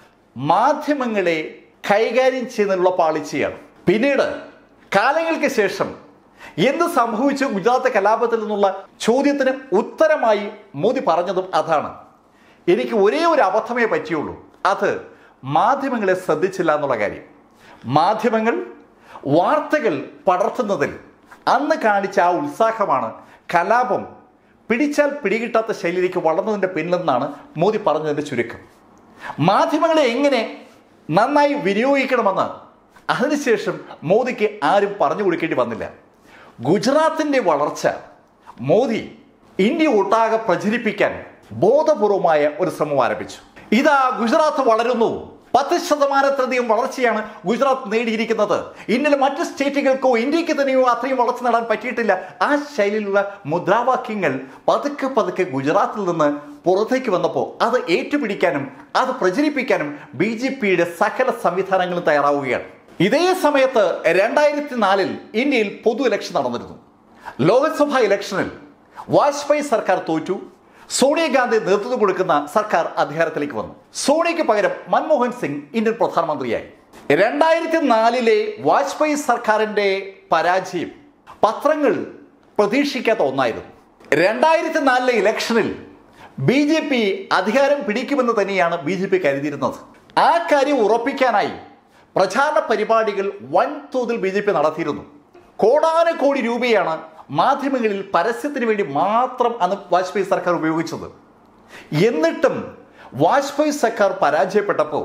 S1: മാധ്യമങ്ങളെ കൈകാര്യം ചെയ്യുന്നതിനുള്ള പാളിച്ചയാണ് പിന്നീട് കാലങ്ങൾക്ക് ശേഷം എന്ത് സംഭവിച്ചു ഗുജറാത്ത് കലാപത്തിൽ നിന്നുള്ള ചോദ്യത്തിന് ഉത്തരമായി മോദി പറഞ്ഞതും അതാണ് എനിക്ക് ഒരേ ഒരു അബദ്ധമേ പറ്റിയുള്ളൂ അത് മാധ്യമങ്ങളെ ശ്രദ്ധിച്ചില്ല എന്നുള്ള കാര്യം മാധ്യമങ്ങൾ വാർത്തകൾ പടർത്തുന്നതിൽ അന്ന് കാണിച്ച ആ ഉത്സാഹമാണ് കലാപം പിടിച്ചാൽ പിടികിട്ടാത്ത ശൈലിയിലേക്ക് വളർന്നതിൻ്റെ പിന്നിലെന്നാണ് മോദി പറഞ്ഞതിൻ്റെ ചുരുക്കം മാധ്യമങ്ങളെ എങ്ങനെ നന്നായി വിനിയോഗിക്കണമെന്ന് അതിനുശേഷം മോദിക്ക് ആരും പറഞ്ഞു കൊടുക്കേണ്ടി വന്നില്ല ഗുജറാത്തിൻ്റെ വളർച്ച മോദി ഇന്ത്യ ഒട്ടാകെ പ്രചരിപ്പിക്കാൻ ബോധപൂർവമായ ഒരു ശ്രമം ആരംഭിച്ചു ഇതാ ഗുജറാത്ത് വളരുന്നു പത്ത് ശതമാനത്തിലധികം വളർച്ചയാണ് ഗുജറാത്ത് നേടിയിരിക്കുന്നത് ഇന്ത്യയിലെ മറ്റ് സ്റ്റേറ്റുകൾക്കോ ഇന്ത്യക്ക് തന്നെയോ അത്രയും വളർച്ച നേടാൻ പറ്റിയിട്ടില്ല ആ ശൈലിയിലുള്ള മുദ്രാവാക്യങ്ങൾ പതുക്കെ പതുക്കെ ഗുജറാത്തിൽ നിന്ന് പുറത്തേക്ക് വന്നപ്പോൾ അത് ഏറ്റുപിടിക്കാനും അത് പ്രചരിപ്പിക്കാനും ബി ജെ പിയുടെ സകല സംവിധാനങ്ങളും തയ്യാറാവുകയാണ് ഇതേ സമയത്ത് രണ്ടായിരത്തി നാലിൽ ഇന്ത്യയിൽ പൊതു ഇലക്ഷൻ നടന്നിരുന്നു ലോക്സഭാ ഇലക്ഷനിൽ വാജ്പേയി സർക്കാർ തോറ്റു സോണിയാഗാന്ധി നേതൃത്വം കൊടുക്കുന്ന സർക്കാർ അധികാരത്തിലേക്ക് വന്നു സോണിയയ്ക്ക് പകരം മൻമോഹൻ സിംഗ് ഇന്ത്യൻ പ്രധാനമന്ത്രിയായി രണ്ടായിരത്തി നാലിലെ വാജ്പേയി സർക്കാരിന്റെ പരാജയം പത്രങ്ങൾ പ്രതീക്ഷിക്കാത്ത ഒന്നായിരുന്നു രണ്ടായിരത്തി നാലിലെ ഇലക്ഷനിൽ ബി ജെ പി അധികാരം പിടിക്കുമെന്ന് തന്നെയാണ് ബി ജെ പി കരുതിയിരുന്നത് ആ കാര്യം ഉറപ്പിക്കാനായി പ്രചാരണ പരിപാടികൾ വൻതോതിൽ ബി ജെ പി നടത്തിയിരുന്നു കോടാനുകോടി രൂപയാണ് മാധ്യമങ്ങളിൽ പരസ്യത്തിന് വേണ്ടി മാത്രം അന്ന് വാജ്പേയി സർക്കാർ ഉപയോഗിച്ചത് എന്നിട്ടും വാജ്പേയി സർക്കാർ പരാജയപ്പെട്ടപ്പോൾ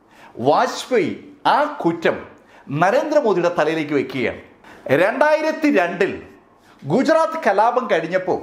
S1: വാജ്പേയി ആ കുറ്റം നരേന്ദ്രമോദിയുടെ തലയിലേക്ക് വെക്കുകയാണ് രണ്ടായിരത്തി രണ്ടിൽ ഗുജറാത്ത് കലാപം കഴിഞ്ഞപ്പോൾ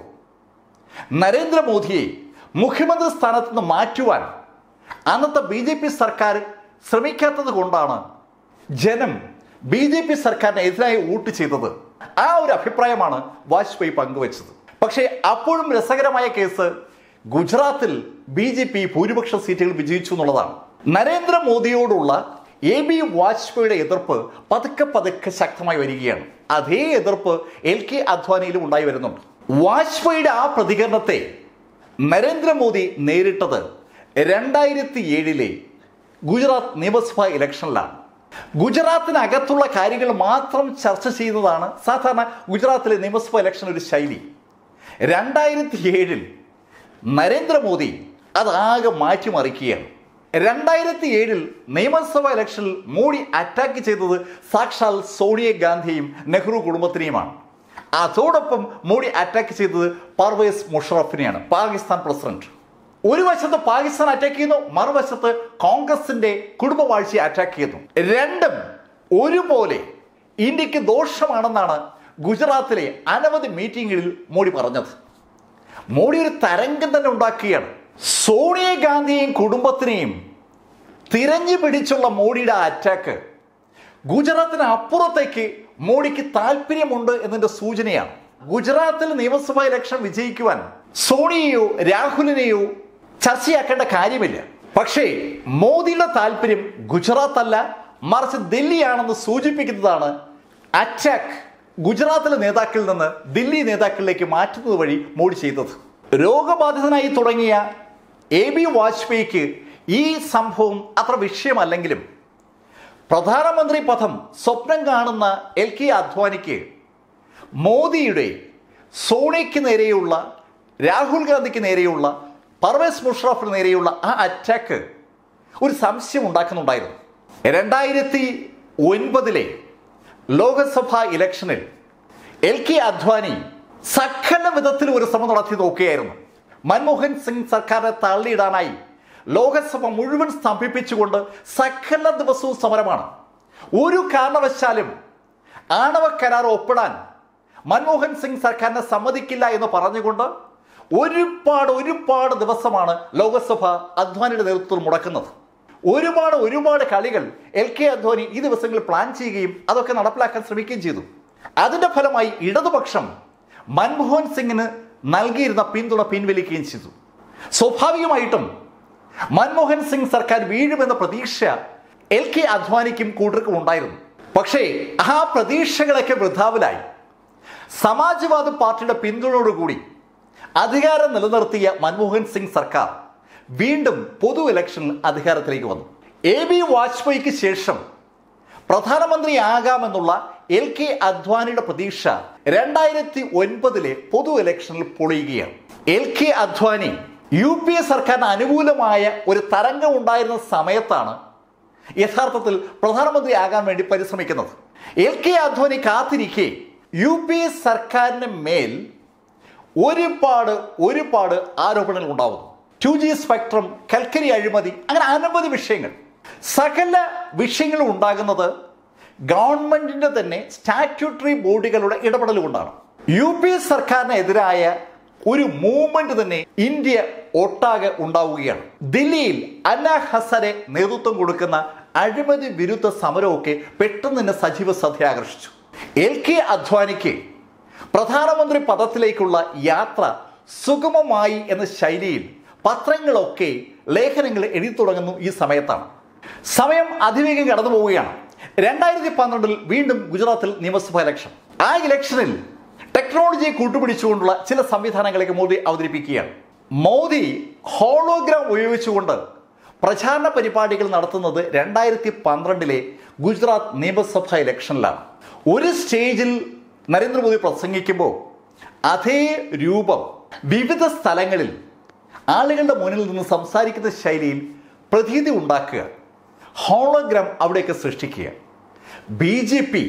S1: നരേന്ദ്രമോദിയെ മുഖ്യമന്ത്രി സ്ഥാനത്ത് നിന്ന് മാറ്റുവാൻ അന്നത്തെ ബി ജെ പി സർക്കാർ ശ്രമിക്കാത്തത് കൊണ്ടാണ് ജനം ബി ജെ പി സർക്കാരിന് എതിരായി വോട്ട് ചെയ്തത് ആ ഒരു അഭിപ്രായമാണ് വാജ്പേയി പങ്കുവച്ചത് പക്ഷേ അപ്പോഴും രസകരമായ കേസ് ഗുജറാത്തിൽ ബി ജെ പി ഭൂരിപക്ഷ സീറ്റുകൾ വിജയിച്ചു എന്നുള്ളതാണ് നരേന്ദ്രമോദിയോടുള്ള എ ബി വാജ്പേയിയുടെ എതിർപ്പ് പതുക്കെ പതുക്കെ ശക്തമായി വരികയാണ് അതേ എതിർപ്പ് എൽ കെ അദ്വാനിയിലും ഉണ്ടായി വരുന്നുണ്ട് വാജ്പേയിയുടെ ആ പ്രതികരണത്തെ നരേന്ദ്രമോദി നേരിട്ടത് രണ്ടായിരത്തി ഏഴിലെ ഗുജറാത്ത് നിയമസഭാ ഇലക്ഷനിലാണ് ഗുജറാത്തിനകത്തുള്ള കാര്യങ്ങൾ മാത്രം ചർച്ച ചെയ്യുന്നതാണ് സാധാരണ ഗുജറാത്തിലെ നിയമസഭാ ഇലക്ഷൻ ഒരു ശൈലി രണ്ടായിരത്തി ഏഴിൽ നരേന്ദ്രമോദി അതാകെ മാറ്റിമറിക്കുകയാണ് രണ്ടായിരത്തി ഏഴിൽ നിയമസഭാ ഇലക്ഷനിൽ മോഡി അറ്റാക്ക് ചെയ്തത് സാക്ഷാൽ സോണിയ ഗാന്ധിയും നെഹ്റു കുടുംബത്തിനെയുമാണ് അതോടൊപ്പം മോഡി അറ്റാക്ക് ചെയ്തത് പർവേസ് മുഷറഫിനെയാണ് പാകിസ്ഥാൻ പ്രസിഡന്റ് ഒരു വശത്ത് പാകിസ്ഥാൻ അറ്റാക്ക് ചെയ്യുന്നു മറുവശത്ത് കോൺഗ്രസിന്റെ കുടുംബവാഴ്ചയെ അറ്റാക്ക് ചെയ്യുന്നു രണ്ടും ഒരുപോലെ ഇന്ത്യക്ക് ദോഷമാണെന്നാണ് ഗുജറാത്തിലെ അനവധി മീറ്റിങ്ങുകളിൽ മോഡി പറഞ്ഞത് മോഡി ഒരു തരംഗം തന്നെ ഉണ്ടാക്കുകയാണ് സോണിയ ഗാന്ധിയെയും കുടുംബത്തിനെയും തിരഞ്ഞു പിടിച്ചുള്ള മോഡിയുടെ അറ്റാക്ക് ഗുജറാത്തിന് അപ്പുറത്തേക്ക് മോഡിക്ക് താല്പര്യമുണ്ട് എന്നതിന്റെ സൂചനയാണ് ഗുജറാത്തിൽ നിയമസഭാ ഇലക്ഷൻ വിജയിക്കുവാൻ സോണിയെയോ രാഹുലിനെയോ ചർച്ചയാക്കേണ്ട കാര്യമില്ല പക്ഷേ മോദിയുടെ താല്പര്യം ഗുജറാത്ത് അല്ല മറിച്ച് ദില്ലിയാണെന്ന് സൂചിപ്പിക്കുന്നതാണ് അറ്റാക്ക് ഗുജറാത്തിലെ നേതാക്കളിൽ നിന്ന് ദില്ലി നേതാക്കളിലേക്ക് മാറ്റുന്നത് വഴി മോഡി ചെയ്തത് രോഗബാധിതനായി തുടങ്ങിയ എ ബി വാജ്പേയിക്ക് ഈ സംഭവം അത്ര വിഷയമല്ലെങ്കിലും പ്രധാനമന്ത്രി പദം സ്വപ്നം കാണുന്ന എൽ കെ അദ്വാനിക്ക് മോദിയുടെ സോണിക്ക് നേരെയുള്ള രാഹുൽ ഗാന്ധിക്ക് നേരെയുള്ള പർവേസ് മുഷറഫിന് നേരെയുള്ള ആ അറ്റാക്ക് ഒരു സംശയം ഉണ്ടാക്കുന്നുണ്ടായിരുന്നു രണ്ടായിരത്തി ഒൻപതിലെ ലോകസഭാ ഇലക്ഷനിൽ എൽ കെ അദ്വാനി സകല വിധത്തിൽ ഒരു ശ്രമം നടത്തി നോക്കുകയായിരുന്നു മൻമോഹൻ സിംഗ് സർക്കാരിനെ തള്ളിയിടാനായി ലോകസഭ മുഴുവൻ സ്തംഭിപ്പിച്ചുകൊണ്ട് സകല ദിവസവും സമരമാണ് ഒരു കാരണവശാലും ആണവ കരാർ ഒപ്പിടാൻ മൻമോഹൻ സിംഗ് സർക്കാരിനെ സമ്മതിക്കില്ല എന്ന് പറഞ്ഞുകൊണ്ട് ഒരുപാട് ഒരുപാട് ദിവസമാണ് ലോകസഭ അദ്വാനിയുടെ നേതൃത്വത്തിൽ മുടക്കുന്നത് ഒരുപാട് ഒരുപാട് കളികൾ എൽ കെ അദ്വാനി ഈ ദിവസങ്ങളിൽ പ്ലാൻ ചെയ്യുകയും അതൊക്കെ നടപ്പിലാക്കാൻ ശ്രമിക്കുകയും ചെയ്തു അതിന്റെ ഫലമായി ഇടതുപക്ഷം മൻമോഹൻ സിംഗിന് നൽകിയിരുന്ന പിന്തുണ പിൻവലിക്കുകയും ചെയ്തു സ്വാഭാവികമായിട്ടും മൻമോഹൻ സിംഗ് സർക്കാർ വീഴുമെന്ന പ്രതീക്ഷ എൽ കെ അദ്വാനിക്കും കൂട്ടർക്കും ഉണ്ടായിരുന്നു പക്ഷേ ആ പ്രതീക്ഷകളൊക്കെ വൃഥാവിലായി സമാജ്വാദി പാർട്ടിയുടെ പിന്തുണയോടുകൂടി അധികാരം നിലനിർത്തിയ മൻമോഹൻ സിംഗ് സർക്കാർ വീണ്ടും പൊതു ഇലക്ഷനിൽ അധികാരത്തിലേക്ക് വന്നു എ ബി വാജ്പേയിക്ക് ശേഷം പ്രധാനമന്ത്രിയാകാമെന്നുള്ള എൽ കെ അദ്വാനിയുടെ പ്രതീക്ഷ രണ്ടായിരത്തി ഒൻപതിലെ പൊതു ഇലക്ഷനിൽ പൊളിയുകയാണ് L K Advani U P A സർക്കാരിന് അനുകൂലമായ ഒരു തരംഗം ഉണ്ടായിരുന്ന സമയത്താണ് യഥാർത്ഥത്തിൽ പ്രധാനമന്ത്രിയാകാൻ വേണ്ടി പരിശ്രമിക്കുന്നത് എൽ കെ അദ്വാനി കാത്തിരിക്കെ യു പി എ സർക്കാരിന് മേൽ ഒരുപാട് ഒരുപാട് ആരോപണങ്ങൾ ഉണ്ടാവുന്നു ടു ജി സ്പെക്ട്രം കൽക്കരി അഴിമതി അങ്ങനെ അനവധി വിഷയങ്ങൾ സകല വിഷയങ്ങളും ഉണ്ടാകുന്നത് ഗവൺമെന്റിന്റെ തന്നെ സ്റ്റാറ്റ്യൂട്ടറി ബോഡികളുടെ ഇടപെടൽ കൊണ്ടാണ് യു പി എസ് സർക്കാരിനെതിരായ ഒരു മൂവ്മെന്റ് തന്നെ ഇന്ത്യ ഒട്ടാകെ ഉണ്ടാവുകയാണ് ദില്ലിയിൽ അന്ന ഹസനെ നേതൃത്വം കൊടുക്കുന്ന അഴിമതി വിരുദ്ധ സമരമൊക്കെ പെട്ടെന്ന് തന്നെ സജീവ ശ്രദ്ധ ആകർഷിച്ചു എൽ കെ അദ്വാനിക്ക് പ്രധാനമന്ത്രി പദത്തിലേക്കുള്ള യാത്ര സുഗമമായി എന്ന ശൈലിയിൽ പത്രങ്ങളൊക്കെ ലേഖനങ്ങൾ എഴുതി തുടങ്ങുന്നു ഈ സമയത്താണ് സമയം അതിവേഗം കടന്നു പോവുകയാണ് രണ്ടായിരത്തി പന്ത്രണ്ടിൽ വീണ്ടും ഗുജറാത്തിൽ നിയമസഭാ ഇലക്ഷൻ ആ ഇലക്ഷനിൽ ടെക്നോളജിയെ കൂട്ടുപിടിച്ചുകൊണ്ടുള്ള ചില സംവിധാനങ്ങളൊക്കെ മോദി അവതരിപ്പിക്കുകയാണ് മോദി ഹോളോഗ്രാം ഉപയോഗിച്ചുകൊണ്ട് പ്രചാരണ പരിപാടികൾ നടത്തുന്നത് രണ്ടായിരത്തി പന്ത്രണ്ടിലെ ഗുജറാത്ത് നിയമസഭാ ഇലക്ഷനിലാണ് ഒരു സ്റ്റേജിൽ നരേന്ദ്രമോദി പ്രസംഗിക്കുമ്പോൾ അതേ രൂപം വിവിധ സ്ഥലങ്ങളിൽ ആളുകളുടെ മുന്നിൽ നിന്ന് സംസാരിക്കുന്ന ശൈലിയിൽ പ്രതീതി ഉണ്ടാക്കുക ഹോളോഗ്രാം അവിടെയൊക്കെ സൃഷ്ടിക്കുക ബി ജെ പി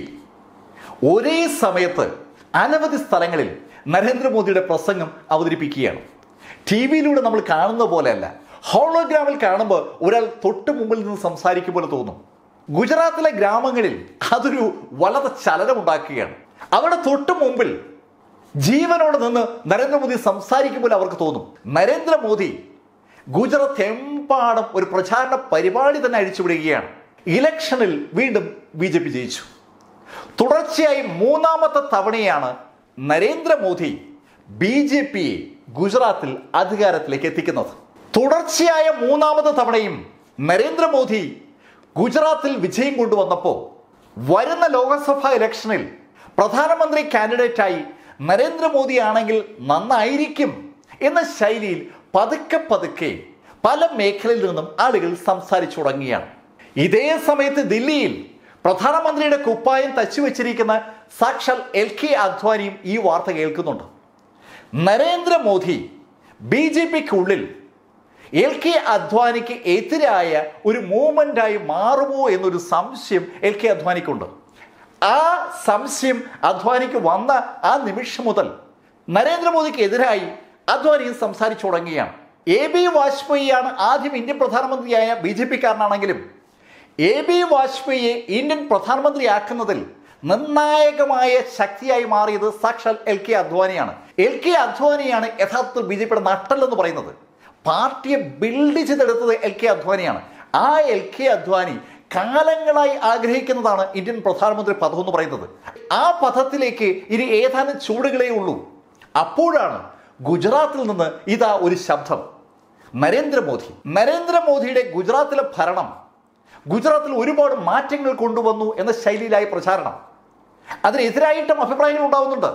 S1: ഒരേ സമയത്ത് അനവധി സ്ഥലങ്ങളിൽ നരേന്ദ്രമോദിയുടെ പ്രസംഗം അവതരിപ്പിക്കുകയാണ് ടി വിയിലൂടെ നമ്മൾ കാണുന്ന പോലെയല്ല ഹോളോഗ്രാമിൽ കാണുമ്പോൾ ഒരാൾ തൊട്ട് മുമ്പിൽ നിന്ന് സംസാരിക്കും പോലെ തോന്നും ഗുജറാത്തിലെ ഗ്രാമങ്ങളിൽ അതൊരു വളരെ ചലനമുണ്ടാക്കുകയാണ് അവിടെ തൊട്ട് മുമ്പിൽ ജീവനോട് നിന്ന് നരേന്ദ്രമോദി സംസാരിക്കുമ്പോൾ അവർക്ക് തോന്നും നരേന്ദ്രമോദി ഗുജറാത്ത് എമ്പാടും ഒരു പ്രചാരണ പരിപാടി തന്നെ അഴിച്ചുവിടുകയാണ് ഇലക്ഷനിൽ വീണ്ടും ബി ജെ പി ജയിച്ചു തുടർച്ചയായി മൂന്നാമത്തെ തവണയാണ് നരേന്ദ്രമോദി ബി ജെ പിയെ ഗുജറാത്തിൽ അധികാരത്തിലേക്ക് എത്തിക്കുന്നത് തുടർച്ചയായ മൂന്നാമത്തെ തവണയും നരേന്ദ്രമോദി ഗുജറാത്തിൽ വിജയം കൊണ്ടുവന്നപ്പോൾ വരുന്ന ലോക്സഭാ ഇലക്ഷനിൽ പ്രധാനമന്ത്രി കാൻഡിഡേറ്റായി നരേന്ദ്രമോദി ആണെങ്കിൽ നന്നായിരിക്കും എന്ന ശൈലിയിൽ പതുക്കെ പതുക്കെ പല മേഖലയിൽ നിന്നും ആളുകൾ സംസാരിച്ചു തുടങ്ങിയാണ് ഇതേ സമയത്ത് ദില്ലിയിൽ പ്രധാനമന്ത്രിയുടെ കുപ്പായം തച്ചുവെച്ചിരിക്കുന്ന സാക്ഷാൽ എൽ കെ അദ്വാനിയും ഈ വാർത്ത കേൾക്കുന്നുണ്ട് Narendra Modi B J പിക്കുള്ളിൽ L K അദ്വാനിക്ക് എതിരായ ഒരു മൂവ്മെന്റായി മാറുമോ എന്നൊരു സംശയം എൽ കെ അദ്വാനിക്കുണ്ട് ആ സംശയം അദ്വാനിക്ക് വന്ന ആ നിമിഷം മുതൽ നരേന്ദ്രമോദിക്ക് എതിരായി അദ്വാനിയും സംസാരിച്ചു തുടങ്ങുകയാണ് എ ബി വാജ്പേയിയാണ് ആദ്യം ഇന്ത്യൻ പ്രധാനമന്ത്രിയായ ബി ജെ പിക്കാരനാണെങ്കിലും എ ബി വാജ്പേയിയെ ഇന്ത്യൻ പ്രധാനമന്ത്രിയാക്കുന്നതിൽ നിർണായകമായ ശക്തിയായി മാറിയത് സാക്ഷാൽ എൽ കെ അദ്വാനിയാണ് എൽ കെ അദ്വാനിയാണ് യഥാർത്ഥത്തിൽ ബി ജെ പിയുടെ നട്ടല്ലെന്ന് പറയുന്നത് പാർട്ടിയെ ബിൽഡ് ചെയ്തെടുത്തത് എൽ കെ അദ്വാനിയാണ് ആ എൽ കെ അദ്വാനി കാലങ്ങളായി ആഗ്രഹിക്കുന്നതാണ് ഇന്ത്യൻ പ്രധാനമന്ത്രി പദം എന്ന് പറയുന്നത് ആ പദത്തിലേക്ക് ഇനി ഏതാനും ചൂടുകളേ ഉള്ളൂ അപ്പോഴാണ് ഗുജറാത്തിൽ നിന്ന് ഇതാ ഒരു ശബ്ദം നരേന്ദ്രമോദി നരേന്ദ്രമോദിയുടെ ഗുജറാത്തിലെ ഭരണം ഗുജറാത്തിൽ ഒരുപാട് മാറ്റങ്ങൾ കൊണ്ടുവന്നു എന്ന ശൈലിയിലായ പ്രചാരണം അതിനെതിരായിട്ടും അഭിപ്രായങ്ങൾ ഉണ്ടാവുന്നുണ്ട്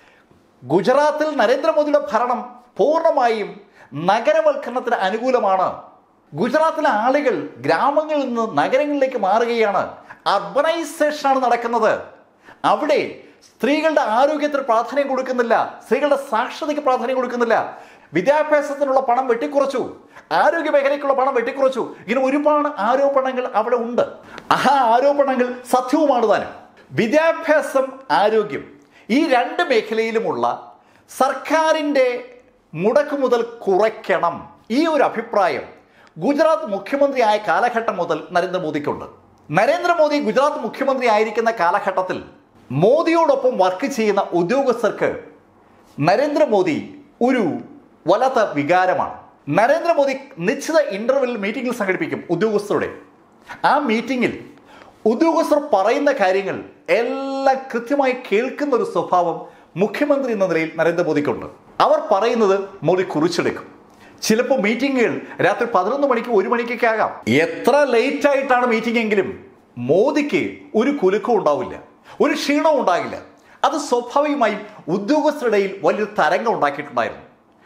S1: ഗുജറാത്തിൽ നരേന്ദ്രമോദിയുടെ ഭരണം പൂർണ്ണമായും നഗരവൽക്കരണത്തിന് അനുകൂലമാണ് ഗുജറാത്തിലെ ആളുകൾ ഗ്രാമങ്ങളിൽ നിന്ന് നഗരങ്ങളിലേക്ക് മാറുകയാണ് അർബനൈസേഷനാണ് നടക്കുന്നത് അവിടെ സ്ത്രീകളുടെ ആരോഗ്യത്തിന് പ്രാധാന്യം കൊടുക്കുന്നില്ല സ്ത്രീകളുടെ സാക്ഷരതയ്ക്ക് പ്രാധാന്യം കൊടുക്കുന്നില്ല വിദ്യാഭ്യാസത്തിനുള്ള പണം വെട്ടിക്കുറച്ചു ആരോഗ്യ മേഖലയ്ക്കുള്ള പണം വെട്ടിക്കുറച്ചു ഇങ്ങനെ ഒരുപാട് ആരോപണങ്ങൾ അവിടെ ഉണ്ട് ആ ആരോപണങ്ങൾ സത്യവുമാണ് താനും വിദ്യാഭ്യാസം ആരോഗ്യം ഈ രണ്ട് മേഖലയിലുമുള്ള സർക്കാരിൻ്റെ മുടക്ക് മുതൽ കുറയ്ക്കണം ഈ ഒരു അഭിപ്രായം ഗുജറാത്ത് മുഖ്യമന്ത്രിയായ കാലഘട്ടം മുതൽ നരേന്ദ്രമോദിക്കുണ്ട് നരേന്ദ്രമോദി ഗുജറാത്ത് മുഖ്യമന്ത്രി ആയിരിക്കുന്ന കാലഘട്ടത്തിൽ മോദിയോടൊപ്പം വർക്ക് ചെയ്യുന്ന ഉദ്യോഗസ്ഥർക്ക് നരേന്ദ്രമോദി ഒരു വല്ലാത്ത വികാരമാണ് നരേന്ദ്രമോദി നിശ്ചിത ഇന്റർവെൽ മീറ്റിംഗിൽ സംഘടിപ്പിക്കും ഉദ്യോഗസ്ഥരുടെ ആ മീറ്റിംഗിൽ ഉദ്യോഗസ്ഥർ പറയുന്ന കാര്യങ്ങൾ എല്ലാം കൃത്യമായി കേൾക്കുന്ന ഒരു സ്വഭാവം മുഖ്യമന്ത്രി എന്ന നിലയിൽ നരേന്ദ്രമോദിക്കുണ്ട് അവർ പറയുന്നത് മോദി കുറിച്ചെടുക്കും ചിലപ്പോൾ മീറ്റിങ്ങുകൾ രാത്രി പതിനൊന്ന് മണിക്ക് ഒരു മണിക്കൊക്കെ ആകാം എത്ര ലേറ്റ് ആയിട്ടാണ് മീറ്റിംഗ് എങ്കിലും മോദിക്ക് ഒരു കുലുക്കം ഉണ്ടാവില്ല ഒരു ക്ഷീണവും ഉണ്ടാകില്ല അത് സ്വാഭാവികമായും ഉദ്യോഗസ്ഥരുടെ ഇടയിൽ വലിയൊരു തരംഗം ഉണ്ടാക്കിയിട്ടുണ്ടായിരുന്നു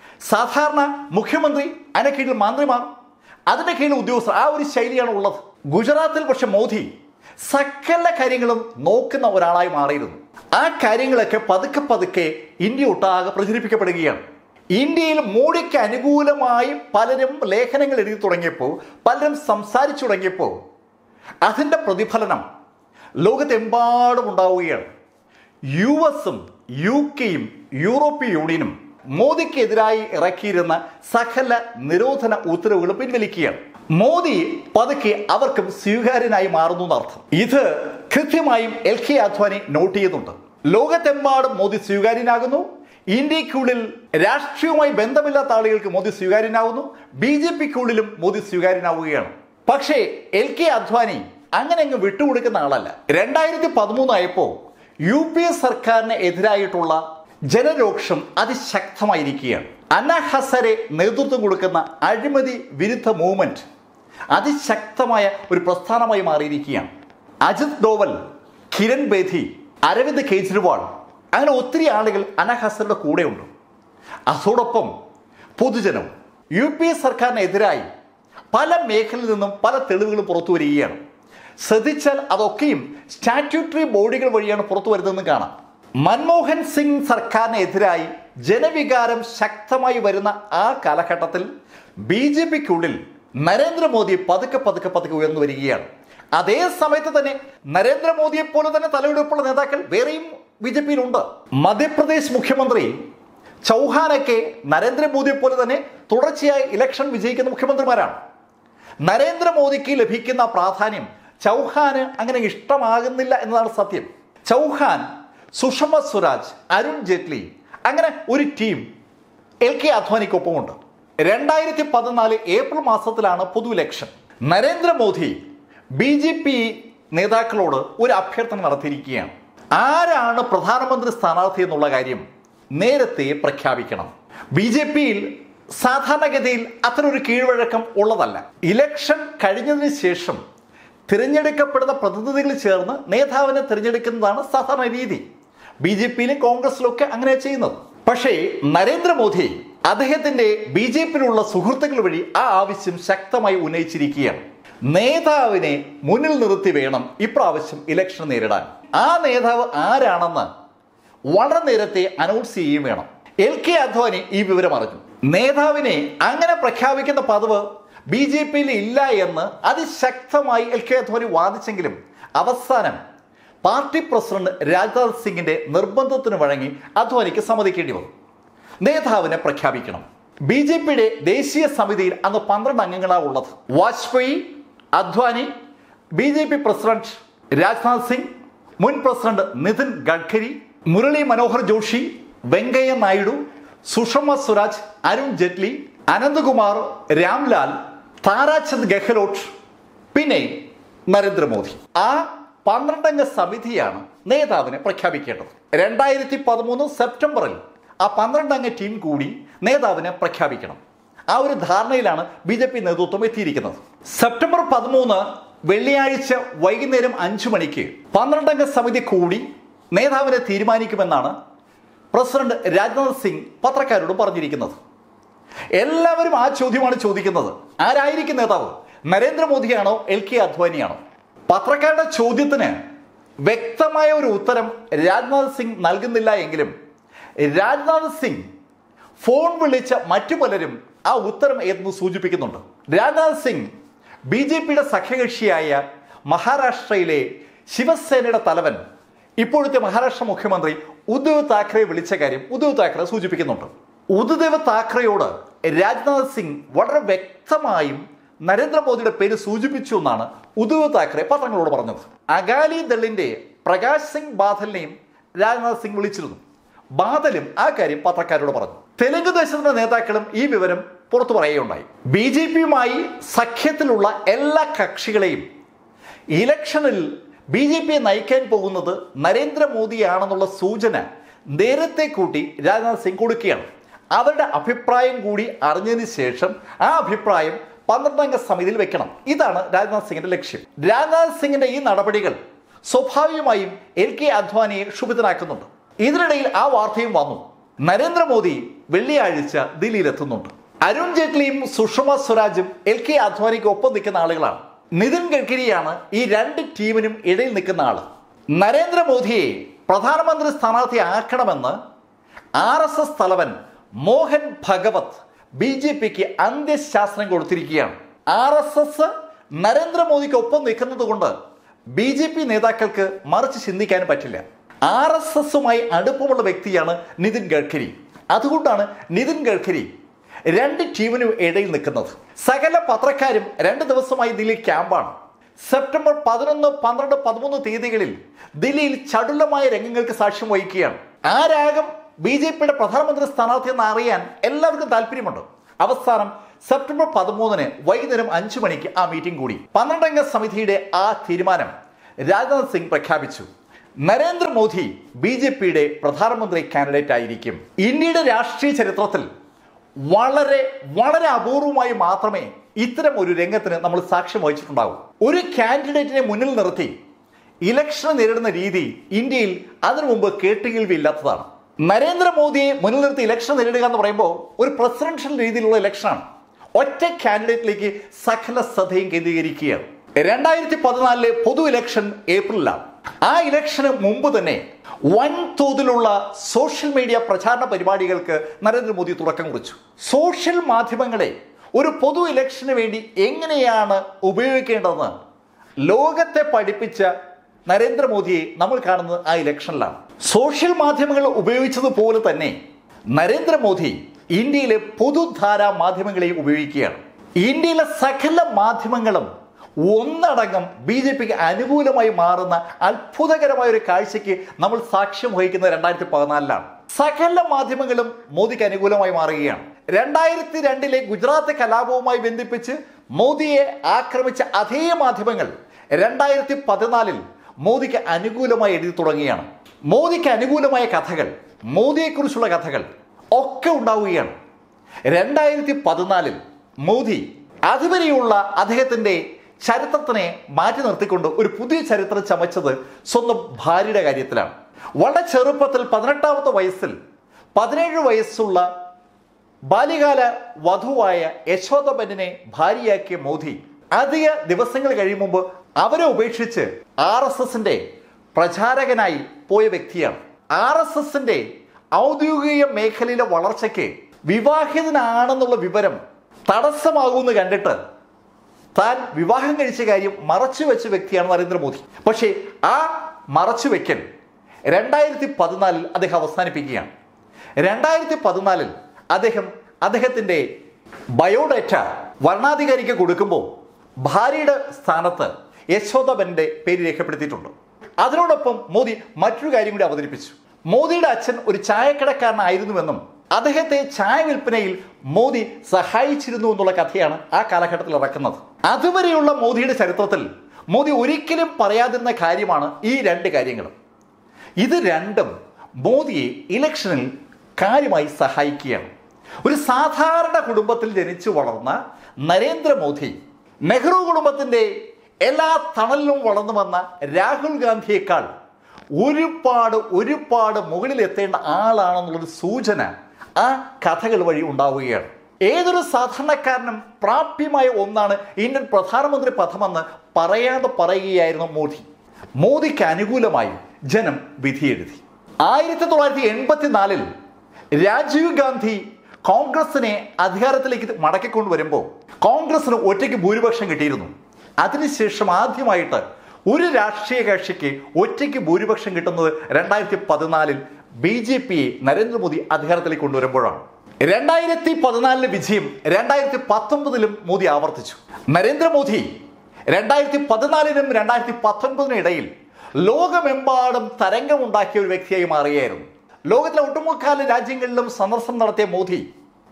S1: സാധാരണ മുഖ്യമന്ത്രി അതിന്റെ കീഴിൽ മന്ത്രിമാർ അതിന്റെ കീഴിൽ ഉദ്യോഗസ്ഥർ ആ ഒരു ശൈലിയാണ് ഉള്ളത് ഗുജറാത്തിൽ പക്ഷെ മോദി സകല കാര്യങ്ങളും നോക്കുന്ന ഒരാളായി മാറിയിരുന്നു ആ കാര്യങ്ങളൊക്കെ പതുക്കെ പതുക്കെ ഇന്ത്യ ഒട്ടാകെ പ്രചരിപ്പിക്കപ്പെടുകയാണ് ഇന്ത്യയിൽ മോഡിക്ക് അനുകൂലമായി പലരും ലേഖനങ്ങൾ എഴുതി തുടങ്ങിയപ്പോൾ പലരും സംസാരിച്ചു തുടങ്ങിയപ്പോൾ അതിൻ്റെ പ്രതിഫലനം ലോകത്തെമ്പാടും ഉണ്ടാവുകയാണ് യു എസും യു കെയും യൂറോപ്യൻ യൂണിയനും മോദിക്കെതിരായി ഇറക്കിയിരുന്ന സകല നിരോധന ഉത്തരവുകൾ പിൻവലിക്കുകയാണ് മോദി പതുക്കെ അവർക്കും സ്വീകാര്യനായി മാറുന്നു എന്നർത്ഥം ഇത് കൃത്യമായും എൽ കെ അദ്വാനി നോട്ട് ചെയ്യുന്നുണ്ട് ലോകത്തെമ്പാടും മോദി സ്വീകാര്യനാകുന്നു ഇന്ത്യക്കുള്ളിൽ രാഷ്ട്രീയവുമായി ബന്ധമില്ലാത്ത ആളുകൾക്ക് മോദി സ്വീകാര്യനാവുന്നു ബി ജെ പിക്കുള്ളിലും മോദി സ്വീകാര്യനാവുകയാണ് പക്ഷേ എൽ കെ അദ്വാനി അങ്ങനെ അങ്ങ് വിട്ടുകൊടുക്കുന്ന ആളല്ല രണ്ടായിരത്തി പതിമൂന്നായപ്പോ യു പി എ സർക്കാരിന് എതിരായിട്ടുള്ള ജനരോക്ഷം അതിശക്തമായിരിക്കുകയാണ് അന്ന ഹസരെ നേതൃത്വം കൊടുക്കുന്ന അഴിമതി വിരുദ്ധ മൂവ്മെന്റ് അതിശക്തമായ ഒരു പ്രസ്ഥാനമായി മാറിയിരിക്കുകയാണ് അജിത് ഡോവൽ കിരൺ ബേധി അരവിന്ദ് കെജ്രിവാൾ അങ്ങനെ ഒത്തിരി ആളുകൾ അന്ന ഹസരുടെ കൂടെയുണ്ട് അതോടൊപ്പം പൊതുജനം യു പി എ സർക്കാരിനെതിരായി പല മേഖലയിൽ നിന്നും പല തെളിവുകളും പുറത്തു വരികയാണ് ശ്രദ്ധിച്ചാൽ അതൊക്കെയും സ്റ്റാറ്റ്യൂട്ടറി ബോഡികൾ വഴിയാണ് പുറത്തു വരുന്നതെന്ന് കാണാം മൻമോഹൻ സിംഗ് സർക്കാരിനെതിരായി ജനവികാരം ശക്തമായി വരുന്ന ആ കാലഘട്ടത്തിൽ ബി ജെ പിക്കുള്ളിൽ നരേന്ദ്രമോദി പതുക്കെ പതുക്കെ പതുക്കെ ഉയർന്നു വരികയാണ് അതേ സമയത്ത് തന്നെ നരേന്ദ്രമോദിയെ പോലെ തന്നെ തലയെടുപ്പുള്ള നേതാക്കൾ വേറെയും ബി ജെ പിയിലുണ്ട് മധ്യപ്രദേശ് മുഖ്യമന്ത്രി ചൗഹാനൊക്കെ നരേന്ദ്രമോദിയെ പോലെ തന്നെ തുടർച്ചയായി ഇലക്ഷൻ വിജയിക്കുന്ന മുഖ്യമന്ത്രിമാരാണ് നരേന്ദ്രമോദിക്ക് ലഭിക്കുന്ന പ്രാധാന്യം ചൗഹാന് അങ്ങനെ ഇഷ്ടമാകുന്നില്ല എന്നതാണ് സത്യം ചൗഹാൻ സുഷമ സ്വരാജ് അരുൺ ജെയ്റ്റ്ലി അങ്ങനെ ഒരു ടീം എൽ കെ അദ്വാനിക്കൊപ്പമുണ്ട് രണ്ടായിരത്തി പതിനാല് ഏപ്രിൽ മാസത്തിലാണ് പൊതു election Narendra Modi B J P നേതാക്കളോട് ഒരു അഭ്യർത്ഥന നടത്തിയിരിക്കുകയാണ് ആരാണ് പ്രധാനമന്ത്രി സ്ഥാനാർത്ഥി എന്നുള്ള കാര്യം നേരത്തെ പ്രഖ്യാപിക്കണം ബി ജെ പിയിൽ സാധാരണഗതിയിൽ അത്തരൊരു കീഴ്വഴക്കം ഉള്ളതല്ല ഇലക്ഷൻ കഴിഞ്ഞതിന് ശേഷം തിരഞ്ഞെടുക്കപ്പെടുന്ന പ്രതിനിധികൾ ചേർന്ന് നേതാവിനെ തിരഞ്ഞെടുക്കുന്നതാണ് സാധാരണ രീതി ബി ജെ പിയിലും കോൺഗ്രസിലും ഒക്കെ അങ്ങനെ ചെയ്യുന്നത് പക്ഷേ നരേന്ദ്രമോദി അദ്ദേഹത്തിന്റെ ബി ജെ പിയിലുള്ള സുഹൃത്തുക്കൾ വഴി ആ ആവശ്യം ശക്തമായി ഉന്നയിച്ചിരിക്കുകയാണ് നേതാവിനെ മുന്നിൽ നിർത്തി വേണം ഇപ്രാവശ്യം ഇലക്ഷൻ നേരിടാൻ ആ നേതാവ് ആരാണെന്ന് വളരെ നേരത്തെ അനൗൺസ് ചെയ്യുകയും വേണം എൽ കെ അദ്വാനി ഈ വിവരം അറിഞ്ഞു നേതാവിനെ അങ്ങനെ പ്രഖ്യാപിക്കുന്ന പതിവ് ബി ജെ പിയിൽ ഇല്ല എന്ന് അതിശക്തമായി എൽ കെ അദ്വാനി വാദിച്ചെങ്കിലും അവസാനം പാർട്ടി പ്രസിഡന്റ് രാജ്നാഥ് സിംഗിന്റെ നിർബന്ധത്തിന് വഴങ്ങി അദ്വാനിക്ക് സമ്മതിക്കേണ്ടി വന്നു നേതാവിനെ പ്രഖ്യാപിക്കണം ബി ജെ പിയുടെ ദേശീയ സമിതിയിൽ അന്ന് പന്ത്രണ്ട് അംഗങ്ങളാണ് ഉള്ളത് Vajpayee Advani B J P president Rajnath Singh മുൻ പ്രസിഡന്റ് നിതിൻ ഗഡ്കരി മുരളി മനോഹർ ജോഷി വെങ്കയ്യ നായിഡു സുഷമ സ്വരാജ് അരുൺ ജെയ്റ്റ്ലി അനന്ത്കുമാർ രാംലാൽ താരാചന്ദ് ഗെഹ്ലോട്ട് പിന്നെ നരേന്ദ്രമോദി ആ പന്ത്രണ്ടംഗ സമിതിയാണ് നേതാവിനെ പ്രഖ്യാപിക്കേണ്ടത് രണ്ടായിരത്തി പതിമൂന്ന് സെപ്റ്റംബറിൽ ആ പന്ത്രണ്ടംഗ ടീം കൂടി നേതാവിനെ പ്രഖ്യാപിക്കണം ആ ഒരു ധാരണയിലാണ് ബി ജെ പി നേതൃത്വം എത്തിയിരിക്കുന്നത് സെപ്റ്റംബർ പതിമൂന്ന് വെള്ളിയാഴ്ച വൈകുന്നേരം അഞ്ചു മണിക്ക് പന്ത്രണ്ടംഗ സമിതി കൂടി നേതാവിനെ തീരുമാനിക്കുമെന്നാണ് പ്രസിഡന്റ് രാജ്നാഥ് സിംഗ് പത്രക്കാരോട് പറഞ്ഞിരിക്കുന്നത് എല്ലാവരും ആ ചോദ്യമാണ് ചോദിക്കുന്നത് ആരായിരിക്കും നേതാവ് നരേന്ദ്രമോദിയാണോ എൽ കെ അദ്വാനിയാണോ പത്രക്കാരുടെ ചോദ്യത്തിന് വ്യക്തമായ ഒരു ഉത്തരം രാജ്നാഥ് സിംഗ് നൽകുന്നില്ല എങ്കിലും രാജ്നാഥ് സിംഗ് ഫോൺ വിളിച്ച മറ്റു പലരും ആ ഉത്തരം ഏതെന്ന് സൂചിപ്പിക്കുന്നുണ്ട് രാജ്നാഥ് സിംഗ് ബി ജെ പിയുടെ സഖ്യകക്ഷിയായ മഹാരാഷ്ട്രയിലെ ശിവസേനയുടെ തലവൻ ഇപ്പോഴത്തെ മഹാരാഷ്ട്ര മുഖ്യമന്ത്രി ഉദ്ധവ് താക്കറെ വിളിച്ച കാര്യം ഉദ്ധവ് താക്കറെ സൂചിപ്പിക്കുന്നുണ്ട് ഉദ്ധവ് താക്കറെയോട് രാജ്നാഥ് സിംഗ് വളരെ വ്യക്തമായും നരേന്ദ്രമോദിയുടെ പേര് സൂചിപ്പിച്ചു എന്നാണ് ഉദ്ധവ് താക്കറെ പത്രങ്ങളോട് പറഞ്ഞത് അകാലി ദളിന്റെ പ്രകാശ് സിംഗ് ബാദലിനെയും രാജ്നാഥ് സിംഗ് വിളിച്ചിരുന്നു ബാദലും ആ കാര്യം പത്രക്കാരോട് പറഞ്ഞു തെലുങ്ക് ദേശത്തിന്റെ നേതാക്കളും ഈ വിവരം പുറത്തു പറയുകയുണ്ടായി ബി ജെ പിയുമായി സഖ്യത്തിലുള്ള എല്ലാ കക്ഷികളെയും ഇലക്ഷനിൽ ബി ജെ പിയെ നയിക്കാൻ പോകുന്നത് നരേന്ദ്രമോദിയാണെന്നുള്ള സൂചന നേരത്തെ കൂട്ടി രാജ്നാഥ് സിംഗ് കൊടുക്കുകയാണ് അവരുടെ അഭിപ്രായം കൂടി അറിഞ്ഞതിന് ശേഷം ആ അഭിപ്രായം പന്ത്രണ്ടംഗ സമിതിയിൽ വെക്കണം ഇതാണ് രാജ്നാഥ് സിംഗിന്റെ ലക്ഷ്യം രാജ്നാഥ് സിംഗിന്റെ ഈ നടപടികൾ സ്വാഭാവികമായും എൽ കെ അദ്വാനിയെ ക്ഷുഭിതനാക്കുന്നുണ്ട് ഇതിനിടയിൽ ആ വാർത്തയും വന്നു നരേന്ദ്രമോദി വെള്ളിയാഴ്ച ദില്ലിയിലെത്തുന്നുണ്ട് അരുൺ ജെയ്റ്റ്ലിയും സുഷമ സ്വരാജും എൽ കെ അദ്വാനിക്ക് ഒപ്പം നിൽക്കുന്ന ആളുകളാണ് നിതിൻ ഗഡ്കരിയാണ് ഈ രണ്ട് ടീമിനും ഇടയിൽ നിൽക്കുന്ന ആള് നരേന്ദ്രമോദിയെ പ്രധാനമന്ത്രി സ്ഥാനാർത്ഥി ആക്കണമെന്ന് ആർ എസ് എസ് തലവൻ മോഹൻ ഭഗവത് ബി ജെ പിക്ക് അന്ത്യശാസ്ത്രം കൊടുത്തിരിക്കുകയാണ് ആർ എസ് എസ് നരേന്ദ്രമോദിക്ക് ഒപ്പം നിൽക്കുന്നത് കൊണ്ട് ബി ജെ പി നേതാക്കൾക്ക് മറിച്ച് ചിന്തിക്കാൻ പറ്റില്ല ആർ എസ് എസുമായി അടുപ്പമുള്ള വ്യക്തിയാണ് നിതിൻ ഗഡ്കരി അതുകൊണ്ടാണ് നിതിൻ ഗഡ്കരി രണ്ട് ടീമിനും ഇടയിൽ നിൽക്കുന്നത് സകല പത്രക്കാരും രണ്ട് ദിവസമായി ദില്ലി ക്യാമ്പാണ് സെപ്റ്റംബർ പതിനൊന്ന് പന്ത്രണ്ട് പതിമൂന്ന് തീയതികളിൽ ദില്ലിയിൽ ചടുലമായ രംഗങ്ങൾക്ക് സാക്ഷ്യം വഹിക്കുകയാണ് ആരാകും ബി ജെ പിയുടെ പ്രധാനമന്ത്രി സ്ഥാനാർത്ഥി എന്ന് അറിയാൻ എല്ലാവർക്കും താല്പര്യമുണ്ട് അവസാനം സെപ്റ്റംബർ പതിമൂന്നിന് വൈകുന്നേരം അഞ്ചു മണിക്ക് ആ മീറ്റിംഗ് കൂടി പന്ത്രണ്ടംഗ സമിതിയുടെ ആ തീരുമാനം രാജ്നാഥ് സിംഗ് പ്രഖ്യാപിച്ചു നരേന്ദ്രമോദി ബി ജെ പിയുടെ പ്രധാനമന്ത്രി കാൻഡിഡേറ്റ് ആയിരിക്കും ഇന്ത്യയുടെ രാഷ്ട്രീയ ചരിത്രത്തിൽ വളരെ വളരെ അപൂർവമായി മാത്രമേ ഇത്തരം ഒരു രംഗത്തിന് നമ്മൾ സാക്ഷ്യം വഹിച്ചിട്ടുണ്ടാകും ഒരു കാൻഡിഡേറ്റിനെ മുന്നിൽ നിർത്തി ഇലക്ഷൻ നേരിടുന്ന രീതി ഇന്ത്യയിൽ അതിനു മുമ്പ് കേട്ടുകേൾവിയില്ലാത്തതാണ് നരേന്ദ്രമോദിയെ മുന്നിൽ നിർത്തി ഇലക്ഷൻ നേരിടുക എന്ന് പറയുമ്പോൾ ഒരു പ്രസിഡൻഷ്യൽ രീതിയിലുള്ള ഇലക്ഷനാണ് ഒറ്റ കാൻഡിഡേറ്റിലേക്ക് സകല ശ്രദ്ധയും കേന്ദ്രീകരിക്കുകയാണ് രണ്ടായിരത്തി പതിനാലിലെ പൊതു ഇലക്ഷൻ ഏപ്രിലാണ് ആ ഇലക്ഷന് മുമ്പ് തന്നെ വൻതോതിലുള്ള സോഷ്യൽ മീഡിയ പ്രചാരണ പരിപാടികൾക്ക് നരേന്ദ്രമോദി തുടക്കം കുറിച്ചു സോഷ്യൽ മാധ്യമങ്ങളെ ഒരു പൊതു ഇലക്ഷന് വേണ്ടി എങ്ങനെയാണ് ഉപയോഗിക്കേണ്ടതെന്ന് ലോകത്തെ പഠിപ്പിച്ച നരേന്ദ്രമോദിയെ നമ്മൾ കാണുന്നത് ആ ഇലക്ഷനിലാണ് സോഷ്യൽ മാധ്യമങ്ങൾ ഉപയോഗിച്ചതുപോലെ തന്നെ നരേന്ദ്രമോദി ഇന്ത്യയിലെ പൊതുധാരാ മാധ്യമങ്ങളെയും ഉപയോഗിക്കുകയാണ് ഇന്ത്യയിലെ സകല മാധ്യമങ്ങളും ഒന്നടങ്കം ബി ജെ പിക്ക് അനുകൂലമായി മാറുന്ന അത്ഭുതകരമായ ഒരു കാഴ്ചയ്ക്ക് നമ്മൾ സാക്ഷ്യം വഹിക്കുന്നത് രണ്ടായിരത്തി പതിനാലിലാണ് സകല മാധ്യമങ്ങളും മോദിക്ക് അനുകൂലമായി മാറുകയാണ് രണ്ടായിരത്തി രണ്ടിലെ ഗുജറാത്ത് കലാപവുമായി ബന്ധിപ്പിച്ച് മോദിയെ ആക്രമിച്ച അതേ മാധ്യമങ്ങൾ രണ്ടായിരത്തി പതിനാലിൽ മോദിക്ക് അനുകൂലമായി എഴുതി തുടങ്ങുകയാണ് മോദിക്ക് അനുകൂലമായ കഥകൾ മോദിയെക്കുറിച്ചുള്ള കഥകൾ ഒക്കെ ഉണ്ടാവുകയാണ് രണ്ടായിരത്തി പതിനാലിൽ മോദി അതുവരെയുള്ള അദ്ദേഹത്തിന്റെ ചരിത്രത്തിനെ മാറ്റി നിർത്തിക്കൊണ്ട് ഒരു പുതിയ ചരിത്രം ചമച്ചത് സ്വന്തം ഭാര്യയുടെ കാര്യത്തിലാണ് വളരെ ചെറുപ്പത്തിൽ പതിനെട്ടാമത്തെ വയസ്സിൽ പതിനേഴ് വയസ്സുള്ള ബാല്യകാല വധുവായ യശോദബനെ ഭാര്യയാക്കിയ മോദി അധിക ദിവസങ്ങൾ കഴിയും മുമ്പ് അവരെ ഉപേക്ഷിച്ച് ആർ എസ് എസിന്റെ പ്രചാരകനായി പോയ വ്യക്തിയാണ് ആർ എസ് എസിന്റെ ഔദ്യോഗിക മേഖലയിലെ വളർച്ചയ്ക്ക് വിവാഹിതനാണെന്നുള്ള വിവരം തടസ്സമാകുമെന്ന് കണ്ടിട്ട് താൻ വിവാഹം കഴിച്ച കാര്യം മറച്ചു വെച്ച വ്യക്തിയാണ് നരേന്ദ്രമോദി പക്ഷേ ആ മറച്ചു വെക്കൽ രണ്ടായിരത്തി പതിനാലിൽ അദ്ദേഹം അവസാനിപ്പിക്കുകയാണ് രണ്ടായിരത്തി പതിനാലിൽ അദ്ദേഹം അദ്ദേഹത്തിൻ്റെ ബയോഡേറ്റ വർണ്ണാധികാരിക്ക് കൊടുക്കുമ്പോൾ ഭാര്യയുടെ സ്ഥാനത്ത് യശോദബന്റെ പേര് രേഖപ്പെടുത്തിയിട്ടുണ്ട് അതിനോടൊപ്പം മോദി മറ്റൊരു കാര്യം കൂടി അവതരിപ്പിച്ചു മോദിയുടെ അച്ഛൻ ഒരു ചായക്കടക്കാരനായിരുന്നുവെന്നും അദ്ദേഹത്തെ ചായ വിൽപ്പനയിൽ മോദി സഹായിച്ചിരുന്നു എന്നുള്ള കഥയാണ് ആ കാലഘട്ടത്തിൽ ഇറക്കുന്നത് അതുവരെയുള്ള മോദിയുടെ ചരിത്രത്തിൽ മോദി ഒരിക്കലും പറയാതിരുന്ന കാര്യമാണ് ഈ രണ്ട് കാര്യങ്ങളും ഇത് രണ്ടും മോദിയെ ഇലക്ഷനിൽ കാര്യമായി സഹായിക്കുകയാണ് ഒരു സാധാരണ കുടുംബത്തിൽ ജനിച്ചു വളർന്ന നരേന്ദ്രമോദി നെഹ്റു കുടുംബത്തിന്റെ എല്ലാ തണലിലും വളർന്നു വന്ന രാഹുൽ ഗാന്ധിയേക്കാൾ ഒരുപാട് ഒരുപാട് മുകളിൽ എത്തേണ്ട ആളാണെന്നുള്ളൊരു സൂചന ആ കഥകൾ വഴി ഉണ്ടാവുകയാണ് ഏതൊരു സാധാരണക്കാരനും പ്രാപ്യമായ ഒന്നാണ് ഇന്ത്യൻ പ്രധാനമന്ത്രി പദമെന്ന് പറയാതെ പറയുകയായിരുന്നു മോദി മോദിക്ക് അനുകൂലമായി ജനം വിധിയെഴുതി ആയിരത്തി തൊള്ളായിരത്തി എൺപത്തിനാലിൽ രാജീവ് ഗാന്ധി കോൺഗ്രസിനെ അധികാരത്തിലേക്ക് മടക്കിക്കൊണ്ടുവരുമ്പോൾ കോൺഗ്രസിന് ഒറ്റയ്ക്ക് ഭൂരിപക്ഷം കിട്ടിയിരുന്നു അതിനുശേഷം ആദ്യമായിട്ട് ഒരു രാഷ്ട്രീയ കക്ഷിക്ക് ഒറ്റയ്ക്ക് ഭൂരിപക്ഷം കിട്ടുന്നത് രണ്ടായിരത്തി പതിനാലിൽ ബി ജെ പിയെ നരേന്ദ്രമോദി അധികാരത്തിലേക്ക് കൊണ്ടുവരുമ്പോഴാണ് രണ്ടായിരത്തി പതിനാലിലെ വിജയം രണ്ടായിരത്തി പത്തൊമ്പതിലും മോദി ആവർത്തിച്ചു നരേന്ദ്രമോദി രണ്ടായിരത്തി പതിനാലിനും രണ്ടായിരത്തി പത്തൊൻപതിനും ഇടയിൽ ലോകമെമ്പാടും തരംഗമുണ്ടാക്കിയ ഒരു വ്യക്തിയായി മാറുകയായിരുന്നു ലോകത്തിലെ ഒട്ടുമുക്കാല രാജ്യങ്ങളിലും സന്ദർശനം നടത്തിയ മോദി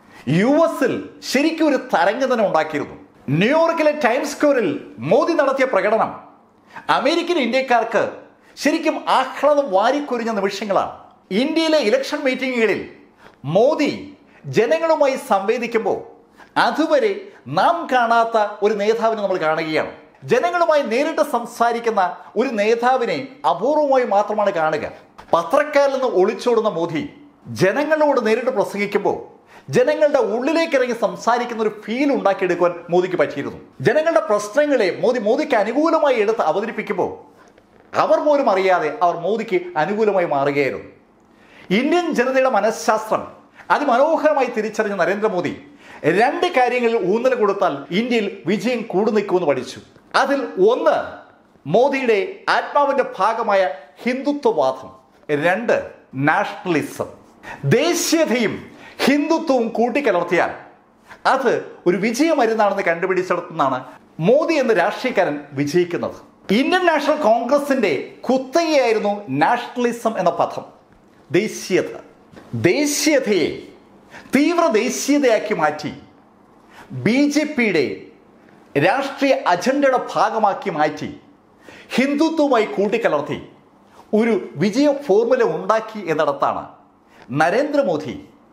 S1: യു എസിൽ ശരിക്കും ഒരു തരംഗം തന്നെ ഉണ്ടാക്കിയിരുന്നു ന്യൂയോർക്കിലെ ടൈംസ് സ്ക്വയറിൽ മോദി നടത്തിയ പ്രകടനം അമേരിക്കൻ ഇന്ത്യക്കാർക്ക് ശരിക്കും ആഹ്ലാദം വാരിക്കൊരിഞ്ഞ നിമിഷങ്ങളാണ് ഇന്ത്യയിലെ ഇലക്ഷൻ മീറ്റിങ്ങുകളിൽ മോദി ജനങ്ങളുമായി സംവേദിക്കുമ്പോൾ അതുവരെ നാം കാണാത്ത ഒരു നേതാവിനെ നമ്മൾ കാണുകയാണ് ജനങ്ങളുമായി നേരിട്ട് സംസാരിക്കുന്ന ഒരു നേതാവിനെ അപൂർവമായി മാത്രമാണ് കാണുക പത്രക്കാരിൽ നിന്ന് ഒളിച്ചോടുന്ന മോദി ജനങ്ങളോട് നേരിട്ട് പ്രസംഗിക്കുമ്പോൾ ജനങ്ങളുടെ ഉള്ളിലേക്ക് ഇറങ്ങി സംസാരിക്കുന്ന ഒരു ഫീൽ ഉണ്ടാക്കിയെടുക്കുവാൻ മോദിക്ക് പറ്റിയിരുന്നു ജനങ്ങളുടെ പ്രശ്നങ്ങളെ മോദി മോദിക്ക് അനുകൂലമായി എടുത്ത് അവതരിപ്പിക്കുമ്പോൾ അവർ പോലും അറിയാതെ അവർ മോദിക്ക് അനുകൂലമായി മാറുകയായിരുന്നു ഇന്ത്യൻ ജനതയുടെ മനഃശാസ്ത്രം അതിമനോഹരമായി തിരിച്ചറിഞ്ഞ നരേന്ദ്രമോദി രണ്ട് കാര്യങ്ങളിൽ ഊന്നൽ കൊടുത്താൽ ഇന്ത്യയിൽ വിജയം കൂടു നിൽക്കുമെന്ന് പഠിച്ചു അതിൽ ഒന്ന് മോദിയുടെ ആത്മാവിന്റെ ഭാഗമായ ഹിന്ദുത്വവാദം രണ്ട് നാഷണലിസം ദേശീയതയും ഹിന്ദുത്വവും കൂട്ടിക്കലർത്തിയാൽ അത് ഒരു വിജയമരുന്നാണെന്ന് കണ്ടുപിടിച്ചിടത്തുനിന്നാണ് മോദി എന്ന രാഷ്ട്രീയക്കാരൻ വിജയിക്കുന്നത് ഇന്ത്യൻ നാഷണൽ കോൺഗ്രസിന്റെ കുത്തകയായിരുന്നു നാഷണലിസം എന്ന പദം ദേശീയത ദേശീയതയെ തീവ്ര ദേശീയതയാക്കി മാറ്റി ബി ജെ പിയുടെ രാഷ്ട്രീയ അജണ്ടയുടെ ഭാഗമാക്കി മാറ്റി ഹിന്ദുത്വവുമായി കൂട്ടിക്കലർത്തി ഒരു വിജയ ഫോർമുല ഉണ്ടാക്കി എന്നിടത്താണ് നരേന്ദ്രമോദി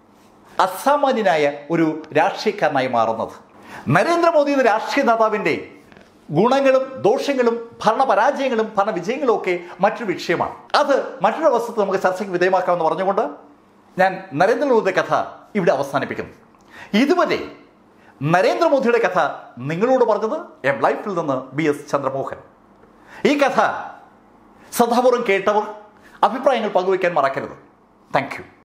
S1: അസാമാന്യനായ ഒരു രാഷ്ട്രീയക്കാരനായി മാറുന്നത് നരേന്ദ്രമോദി എന്ന രാഷ്ട്രീയ നേതാവിൻ്റെ ഗുണങ്ങളും ദോഷങ്ങളും ഭരണപരാജയങ്ങളും ഭരണവിജയങ്ങളും ഒക്കെ മറ്റൊരു വിഷയമാണ് അത് മറ്റൊരു അവസ്ഥ നമുക്ക് ചർച്ചയ്ക്ക് വിധേയമാക്കാമെന്ന് പറഞ്ഞുകൊണ്ട് ഞാൻ നരേന്ദ്രമോദിയുടെ കഥ ഇവിടെ അവസാനിപ്പിക്കുന്നു ഇതുവരെ നരേന്ദ്രമോദിയുടെ കഥ നിങ്ങളോട് പറഞ്ഞത് എം ലൈഫിൽ നിന്ന് ബി എസ് ചന്ദ്രമോഹൻ ഈ കഥ ശ്രദ്ധാപൂർവം കേട്ടവർ അഭിപ്രായങ്ങൾ പങ്കുവയ്ക്കാൻ മറക്കരുത് താങ്ക് യു